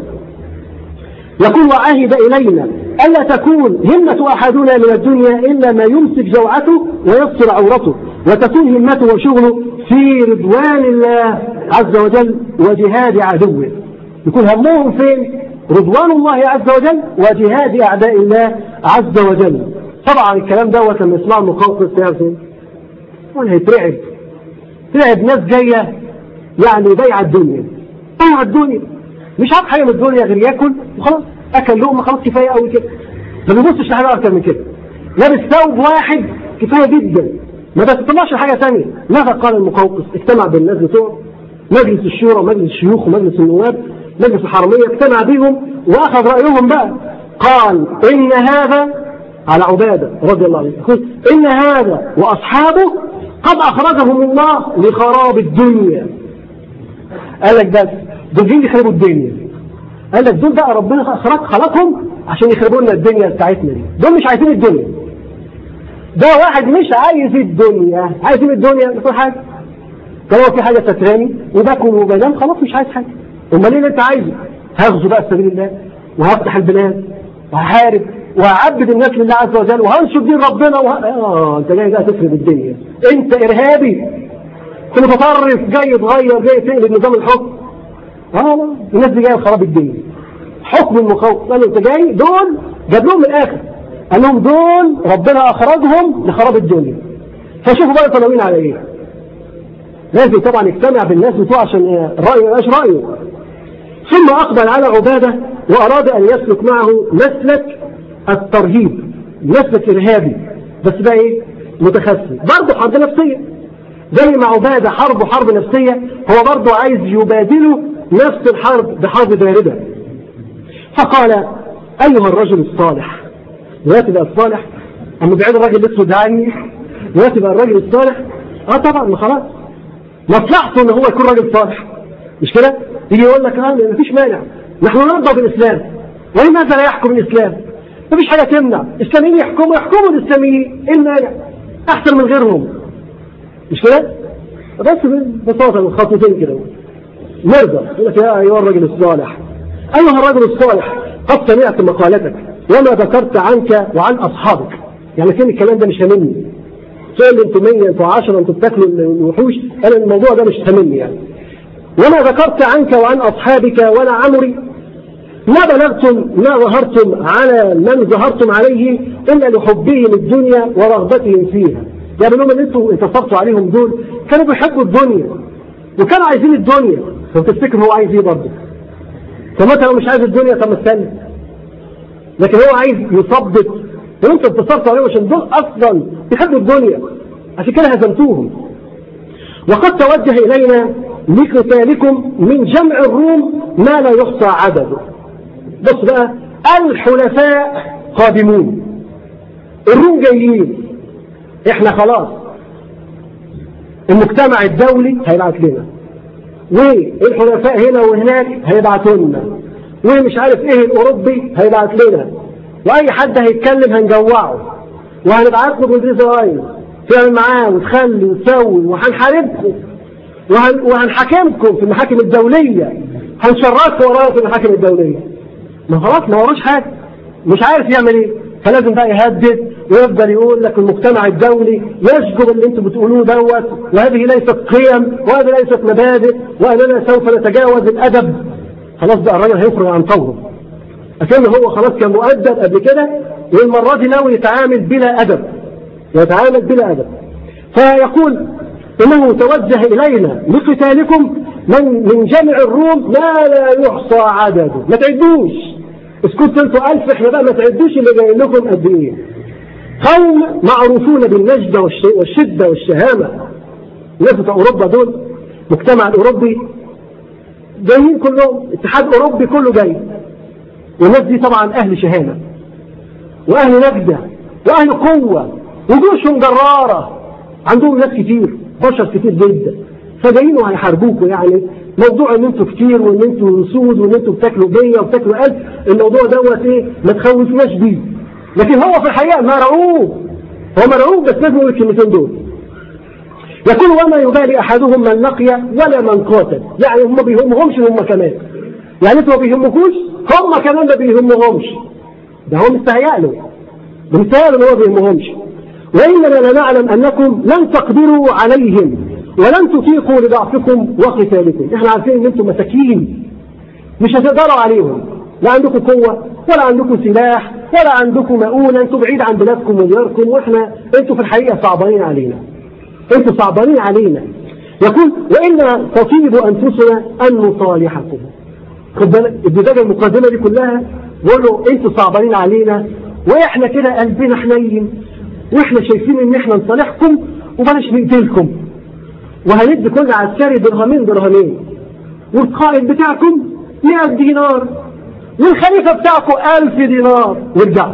يقول وعهد الينا الا تكون همه احدنا من الدنيا الا ما يمسك جوعته ويستر عورته وتكون همته وشغله في رضوان الله عز وجل وجهاد عدوه يكون همهم فين رضوان الله عز وجل وجهاد أعداء الله عز وجل طبعا الكلام دوت لما يسمعه المقوقس يعرفين وانا هيترعب ترعب ناس جاية يعني بيع الدنيا بيع الدنيا مش عارف حاجة من الدنيا غير ياكل وخلاص أكل لقمة خلاص كفاية قوي كده ما بيبصش لحاجة أكتر من كده لابس ثوب واحد كفاية جدا ما بتطلعش حاجة ثانية ماذا قال المقوقس اجتمع بالناس بتوعه مجلس الشورى مجلس الشيوخ ومجلس النواب مجلس الحرمية اجتمع بهم وأخذ رأيهم بقى قال إن هذا على عبادة رضي الله عنه إن هذا وأصحابه قد أخرجهم الله لخراب الدنيا قال لك بس دول جايين يخربوا الدنيا قال لك دول بقى ربنا خلق خلقهم عشان يخربوا لنا الدنيا بتاعتنا دي دول مش عايزين الدنيا ده واحد مش عايز الدنيا عايزين الدنيا كل حاجه طالما في حاجه ستراني وباكل وبنام خلاص مش عايز حاجه امال ايه اللي انت عايزه هغزو بقى سبيل الله وهفتح البلاد وهحارب وهعبد الناس لله عز وجل وهنشر دين ربنا وه... اه انت جاي بقى تخرب الدنيا انت ارهابي انت متطرف جاي تغير جاي تقلب نظام الحكم اه الناس دي جايه خراب الدنيا حكم المخوف قالوا انت جاي دول جاب لهم من الاخر قال لهم دول ربنا اخرجهم لخراب الدنيا فشوفوا بقى طالعين على ايه لازم طبعا يجتمع بالناس بتوع عشان الراي ما يبقاش رايه ثم أقبل على عبادة وأراد أن يسلك معه مسلك الترهيب مسلك إرهابي بس بقى إيه متخفي برضه حرب نفسية زي ما عبادة حرب حرب نفسية هو برضه عايز يبادله نفس الحرب بحرب باردة فقال أيها الرجل الصالح دلوقتي بقى الصالح أما بعيد الراجل الأسود عني دلوقتي بقى الراجل الصالح اه طبعا ما خلاص مصلحته ان هو يكون راجل صالح مش كده يجي يقول لك اه مفيش مانع نحن نرضى بالاسلام ولماذا لا يحكم الاسلام مفيش حاجه تمنع الاسلاميين يحكموا يحكموا الاسلاميين ايه المانع احسن من غيرهم مش كده بس ببساطه الخطوتين كده نرضى يقول لك يا ايها الرجل الصالح ايها الرجل الصالح قد سمعت مقالتك وما ذكرت عنك وعن اصحابك يعني فين الكلام ده مش هاممني تقول انتوا 100 انتوا 10 انتوا بتاكلوا الوحوش انا الموضوع ده مش هاممني يعني وما ذكرت عنك وعن أصحابك ولا عمري ما بلغتم ما ظهرتم على من ظهرتم عليه إلا لحبهم الدنيا ورغبتهم فيها يعني لهم اللي انتوا انتصرتوا عليهم دول كانوا بيحبوا الدنيا وكانوا عايزين الدنيا فتفتكر هو عايز ايه برضه طب انت لو مش عايز الدنيا طب استنى لكن هو عايز يثبت وانت انتصرتوا عليهم عشان دول اصلا بيحبوا الدنيا عشان كده هزمتوهم وقد توجه الينا لقتالكم من جمع الروم ما لا يحصى عدده بص بقى الحلفاء قادمون الروم جايين احنا خلاص المجتمع الدولي هيبعت لنا والحلفاء هنا وهناك هيبعتوا لنا ومش عارف ايه الاوروبي هيبعت لنا واي حد هيتكلم هنجوعه وهنبعت له بالديزاين تعمل معاه وتخلي وتسوي وهنحاربكم وهن وهنحاكمكم في المحاكم الدولية هنشركوا ورايا في المحاكم الدولية ما خلاص ما وروش حاجة مش عارف يعمل ايه فلازم بقى يهدد ويفضل يقول لك المجتمع الدولي يشجب اللي انتم بتقولوه دوت وهذه ليست قيم وهذه ليست مبادئ واننا سوف نتجاوز الادب خلاص بقى الراجل هيخرج عن طوره أكن هو خلاص كان مؤدب قبل كده والمرة دي ناوي يتعامل بلا أدب يتعامل بلا أدب فيقول إنه توجه إلينا لقتالكم من من جمع الروم ما لا يحصى عدده ما تعدوش اسكتوا انتوا ألف احنا بقى ما تعدوش اللي جاي لكم قد إيه قوم معروفون بالنجدة والشدة والشهامة الناس بتوع أوروبا دول مجتمع الأوروبي جايين كلهم اتحاد أوروبي كله جاي والناس دي طبعا أهل شهامة وأهل نجدة وأهل قوة وجوشهم جرارة عندهم ناس كتير بشر كتير جدا فجايين وهيحاربوكوا يعني موضوع ان انتوا كتير وان انتوا سود وان انتوا بتاكلوا بيا وبتاكلوا ألف الموضوع دوت ايه ما تخوفناش بيه لكن هو في الحقيقة مرعوب هو مرعوب بس لازم يقول الكلمتين دول يقول وما يبالي احدهم من لقي ولا من قاتل يعني هم بيهمهمش هم كمان يعني انتوا ما بيهمكوش هم كمان ما بيهمهمش ده هو مستهيأ له مستهيأ له ان هو بيهمهمش وإننا لنعلم أنكم لن تقدروا عليهم ولن تطيقوا لضعفكم وقتالكم احنا عارفين ان انتم مساكين مش هتقدروا عليهم لا عندكم قوة ولا عندكم سلاح ولا عندكم مؤونة انتم بعيد عن بلادكم ودياركم واحنا انتم في الحقيقة صعبانين علينا انتم صعبانين علينا يقول وإنا تطيب أنفسنا أن نصالحكم خد بالك البداية المقدمة دي كلها بقول له انتوا صعبانين علينا واحنا كده قلبنا حنين واحنا شايفين ان احنا نصالحكم وبلاش نقتلكم وهندي كل عسكري درهمين درهمين والقائد بتاعكم 100 دينار والخليفة بتاعكم 1000 دينار وارجعوا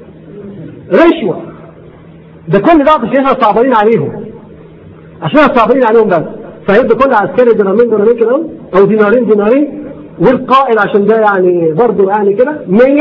رشوة ده كل ده عشان احنا صعبانين عليهم عشان احنا صعبانين عليهم بس فهيدي كل عسكري درهمين درهمين كده او دينارين دينارين والقائد عشان ده يعني برضه يعني كده 100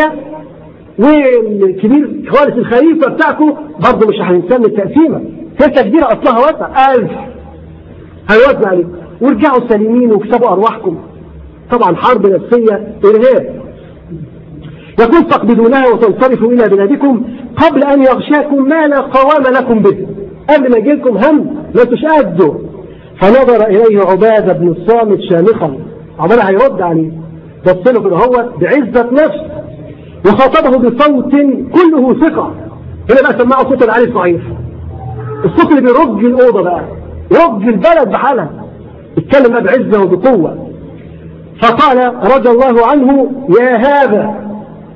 والكبير خالص الخليفة بتاعكم برضه مش هنسمي التقسيمة هي كبيرة أصلها واسع ألف هيوزع عليكم وارجعوا سليمين واكسبوا أرواحكم طبعا حرب نفسية إرهاب يقول تقبضونها وتنصرفوا إلى بلادكم قبل أن يغشاكم ما لا قوام لكم به قبل ما يجيلكم هم لا تشادوا فنظر إليه عبادة بن الصامت شامخا عبادة هيرد عليه بص له كده هو بعزة نفس وخاطبه بصوت كله ثقة هنا بقى سمعه صوت العالي الضعيف الصوت اللي بيرج الأوضة بقى يرج البلد بحالها اتكلم بقى بعزة وبقوة فقال رضي الله عنه يا هذا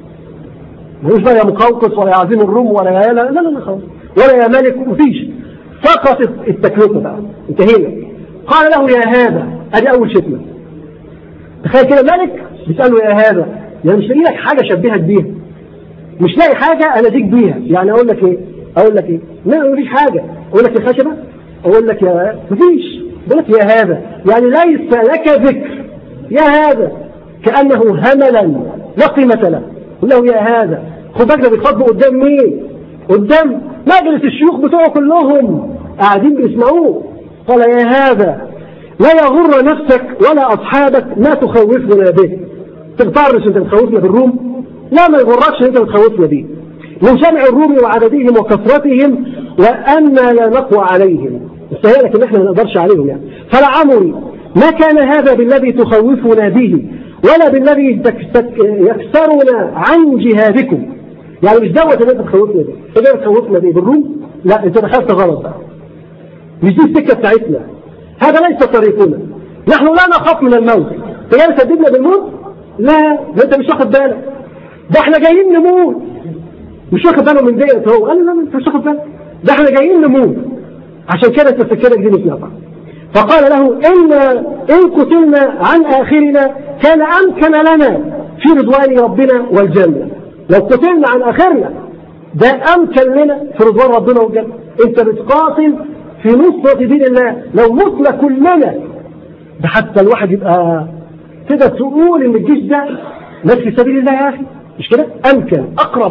مش بقى يا مقوقس ولا يا عظيم الروم ولا يا لا لا لا خالص ولا يا ملك مفيش فقط التكلفة بقى انتهينا قال له يا هذا ادي اول شتمة تخيل كده ملك بيسأله يا هذا يعني مش لاقي لك حاجة شبهك بيها مش لاقي حاجة انا ديك بيها يعني اقول لك ايه اقول لك ايه ما اقوليش حاجة اقول لك يا خشبة اقول لك يا مفيش اقول لك يا هذا يعني ليس لك ذكر يا هذا كأنه هملا لا قيمة له قل له يا هذا خد بالك بيخاطبوا قدام مين قدام مجلس الشيوخ بتوعه كلهم قاعدين بيسمعوه قال يا هذا لا يغر نفسك ولا أصحابك ما تخوفنا به تغترش انت بتخوفنا بالروم لا ما يغركش انت بتخوفنا به من جمع الروم وعددهم وكثرتهم وأنا لا نقوى عليهم استهلك ان احنا ما نقدرش عليهم يعني فلعمري ما كان هذا بالذي تخوفنا به ولا بالذي يكسرنا عن جهادكم يعني مش دوت اللي انت تخوفنا به انت تخوفنا به بالروم لا انت دخلت غلط بقى مش دي السكه بتاعتنا هذا ليس طريقنا نحن لا نخاف من الموت انت جاي تهددنا بالموت لا ده انت مش واخد بالك ده احنا جايين نموت مش واخد باله من ديت هو قال لا انت مش واخد بالك ده احنا جايين نموت عشان كده تفكرك دي مش نافعه فقال له إن إن قتلنا عن آخرنا كان أمكن لنا في رضوان ربنا والجنة لو قتلنا عن آخرنا ده أمكن لنا في رضوان ربنا والجنة أنت بتقاتل في نصرة دين الله لو متنا كلنا ده حتى الواحد يبقى كده تقول إن الجيش ده ناس في سبيل الله يا أخي مش كده أمكن أقرب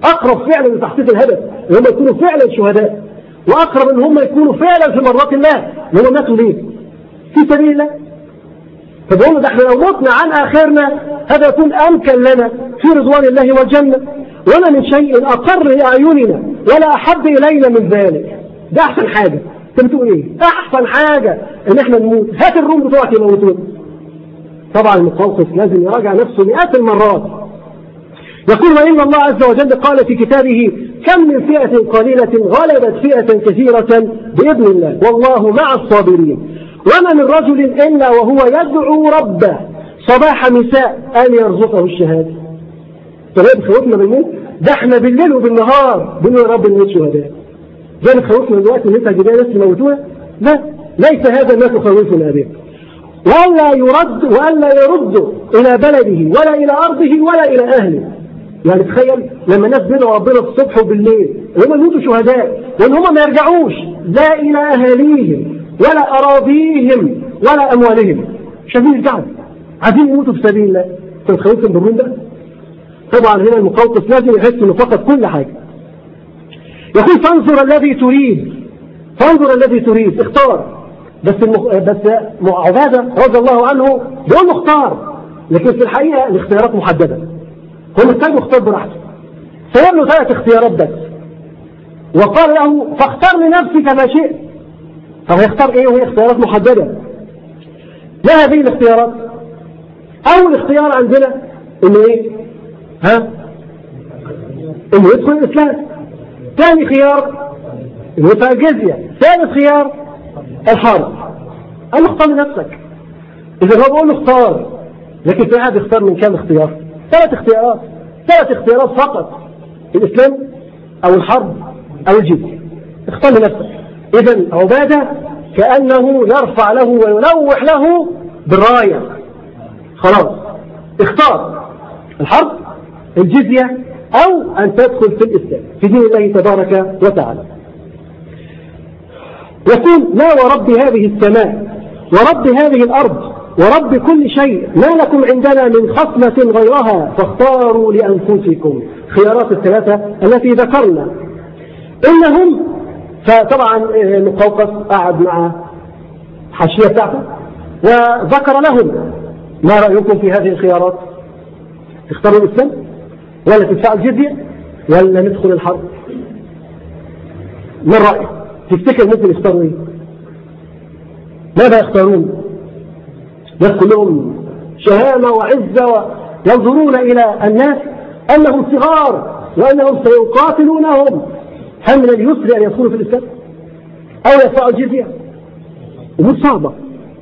أقرب فعلا لتحقيق الهدف ان هم يكونوا فعلا شهداء وأقرب ان هم يكونوا فعلا في مرات الله ان هم ماتوا ليه؟ في سبيل الله فبقول ده احنا لو متنا عن آخرنا هذا يكون أمكن لنا في رضوان الله والجنة ولا من شيء أقر لأعيننا ولا أحب إلينا من ذلك ده أحسن حاجة انت بتقول ايه احسن حاجة ان احنا نموت هات الروم بتوعك يموتون طبعا المقوقس لازم يراجع نفسه مئات المرات يقول وإن الله عز وجل قال في كتابه كم من فئة قليلة غلبت فئة كثيرة بإذن الله والله مع الصابرين وما من رجل إلا وهو يدعو ربه صباح مساء أن يرزقه الشهادة طيب خوفنا بالموت ده احنا بالليل وبالنهار بنقول يا رب نموت شهداء ده خوفنا دلوقتي ان انت جبال ناس يموتوها لا ليس هذا ما تخوفنا به ولا يرد وألا يرد إلى بلده ولا إلى أرضه ولا إلى أهله يعني تخيل لما الناس بيدعوا ربنا الصبح وبالليل وهم يموتوا شهداء وان هم ما يرجعوش لا الى اهاليهم ولا اراضيهم ولا اموالهم مش عايزين يرجعوا عايزين يموتوا في سبيل الله انت متخيلكم بالروم ده طبعا هنا المقوقس لازم يحس انه فقد كل حاجه يقول فانظر الذي تريد فانظر الذي تريد اختار بس المخ... بس عباده رضي الله عنه بيقول له اختار لكن في الحقيقه الاختيارات محدده هو محتاج يختار براحته سيب له ثلاث اختيارات بس وقال له فاختار لنفسك ما شئت طب هيختار ايه وهي اختيارات محددة ما هذه الاختيارات اول اختيار عندنا انه ايه ها انه يدخل الاسلام ثاني خيار انه يدفع الجزية ثالث خيار الحرب قال له اختار لنفسك اذا هو بيقول له اختار لكن في احد يختار من كام اختيار ثلاث اختيارات ثلاث اختيارات فقط الإسلام أو الحرب أو الجزية اختار لنفسك إذا عبادة كأنه يرفع له ويلوح له بالراية خلاص اختار الحرب الجزية أو أن تدخل في الإسلام في دين الله تبارك وتعالى يقول لا ورب هذه السماء ورب هذه الأرض ورب كل شيء ما لكم عندنا من خصلة غيرها فاختاروا لأنفسكم خيارات الثلاثة التي ذكرنا إنهم فطبعا مقوقس قعد مع حاشية بتاعته وذكر لهم ما رأيكم في هذه الخيارات تختاروا الإسلام ولا تدفعوا الجزية ولا ندخل الحرب من رأيك تفتكر ممكن يختاروا ايه ماذا يختارون الناس كلهم شهامة وعزة ينظرون إلى الناس أنهم صغار وأنهم سيقاتلونهم هل من اليسر أن يدخلوا في الإسلام أو يدفعوا الجزية أمور صعبة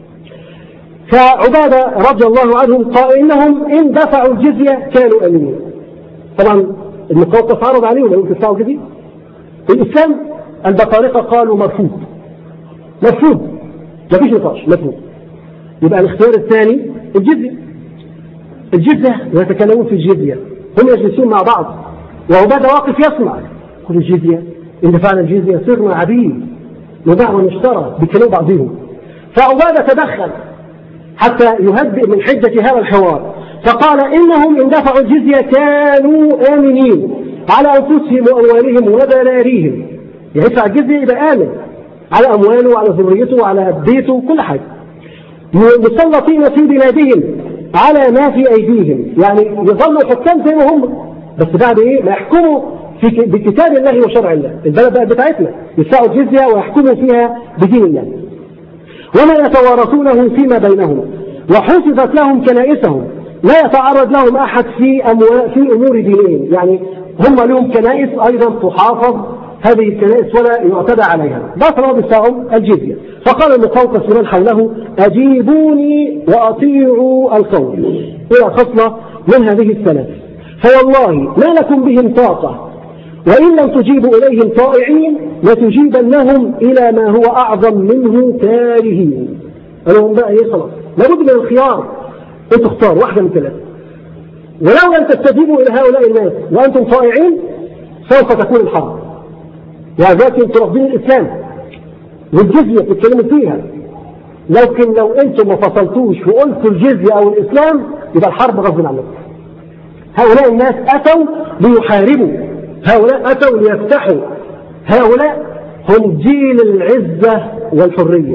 فعبادة رضي الله عنهم قال إنهم إن دفعوا الجزية كانوا أمنين طبعا المقاومة عرض عليهم أنهم يدفعوا الجزية الإسلام البطارقة قالوا مرفوض مرفوض ما فيش نقاش مرفوض يبقى الاختيار الثاني الجزية الجزية ويتكلمون في الجزية هم يجلسون مع بعض وعبادة واقف يسمع كل الجزية إن دفعنا الجزية صرنا عبيد نباع ونشترى بكلام بعضهم فعبادة تدخل حتى يهدئ من حدة هذا الحوار فقال إنهم إن دفعوا الجزية كانوا آمنين على أنفسهم وأموالهم وذراريهم يدفع الجزية يبقى آمن على أمواله وعلى ذريته وعلى بيته وكل حاجة مسلطين في بلادهم على ما في أيديهم يعني يظلوا حكام زي ما هم بس بعد إيه ما يحكموا في بكتاب الله وشرع الله البلد بقى بتاعتنا يدفعوا الجزية ويحكموا فيها بدين الله وما يتوارثونه فيما بينهم وحفظت لهم كنائسهم لا يتعرض لهم أحد في, في أمور دينهم يعني هم لهم كنائس أيضا تحافظ هذه الكنائس ولا يعتدى عليها بطل بتاعهم الجزية فقال المقوقس من حوله أجيبوني وأطيعوا القول إلى خصلة من هذه الثلاث فوالله ما لكم بهم طاقة وإن لم تجيبوا إليهم طائعين لتجيبنهم إلى ما هو أعظم منه كارهين لهم بقى إيه خلاص لابد من الخيار أنت اختار واحدة من ثلاثة ولو لم تستجيبوا إلى هؤلاء الناس وأنتم طائعين سوف تكون الحرب وذات تربين الإسلام والجزية بتتكلموا فيها لكن لو انتم ما فصلتوش وقلتوا الجزية او الاسلام يبقى الحرب غصب عنكم هؤلاء الناس اتوا ليحاربوا هؤلاء أتوا ليفتحوا هؤلاء هم جيل العزة والحرية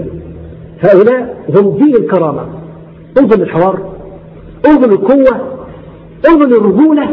هؤلاء هم جيل الكرامة انظر للحوار انظر للقوة انظر للرجولة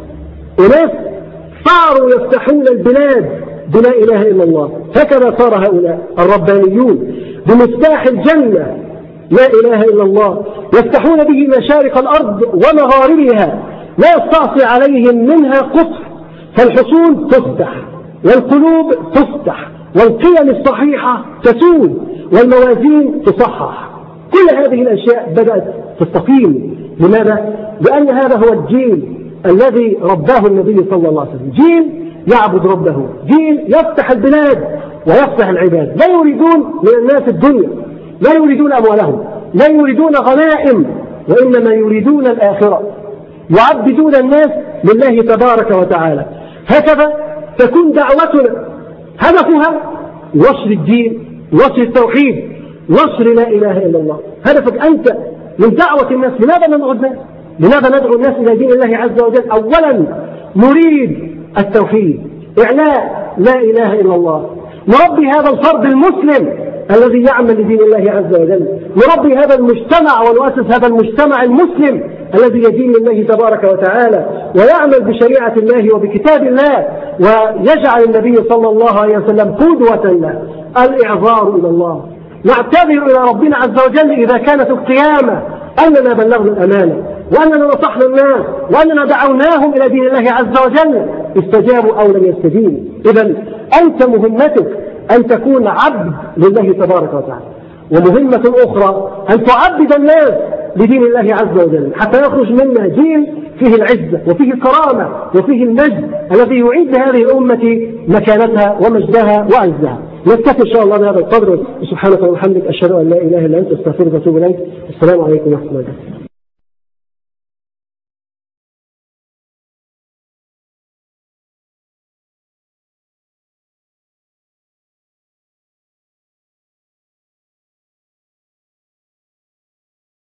أناس صاروا يفتحون البلاد بلا إله إلا الله هكذا صار هؤلاء الربانيون بمفتاح الجنة لا إله إلا الله يفتحون به مشارق الأرض ومغاربها لا يستعصي عليهم منها قطر فالحصول تفتح والقلوب تفتح والقيم الصحيحة تسود والموازين تصحح كل هذه الأشياء بدأت تستقيم لماذا؟ لأن هذا هو الجيل الذي رباه النبي صلى الله عليه وسلم جيل يعبد ربه جيل يفتح البلاد ويفتح العباد لا يريدون من الناس الدنيا لا يريدون أموالهم لا يريدون غنائم وإنما يريدون الآخرة يعبدون الناس لله تبارك وتعالى هكذا تكون دعوتنا هدفها نشر الدين نشر التوحيد نشر لا إله إلا الله هدفك أنت من دعوة الناس لماذا ندعو الناس لماذا ندعو الناس إلى دين الله عز وجل أولا نريد التوحيد إعلاء لا إله إلا الله نربي هذا الفرد المسلم الذي يعمل لدين الله عز وجل نربي هذا المجتمع ونؤسس هذا المجتمع المسلم الذي يدين لله تبارك وتعالى ويعمل بشريعة الله وبكتاب الله ويجعل النبي صلى الله عليه وسلم قدوة له الإعذار إلى الله نعتذر إلى ربنا عز وجل إذا كانت القيامة أننا بلغنا الأمانة وأننا نصحنا الناس وأننا دعوناهم إلى دين الله عز وجل استجابوا أو لم يستجيبوا إذا أنت مهمتك أن تكون عبد لله تبارك وتعالى ومهمة أخرى أن تعبد الناس لدين الله عز وجل حتى يخرج منا جيل فيه العزة وفيه الكرامة وفيه المجد الذي يعيد هذه الأمة مكانتها ومجدها وعزها نكتفي إن شاء الله بهذا القدر سبحانك وبحمدك أشهد أن لا إله إلا أنت أستغفرك وأتوب إليك السلام عليكم ورحمة الله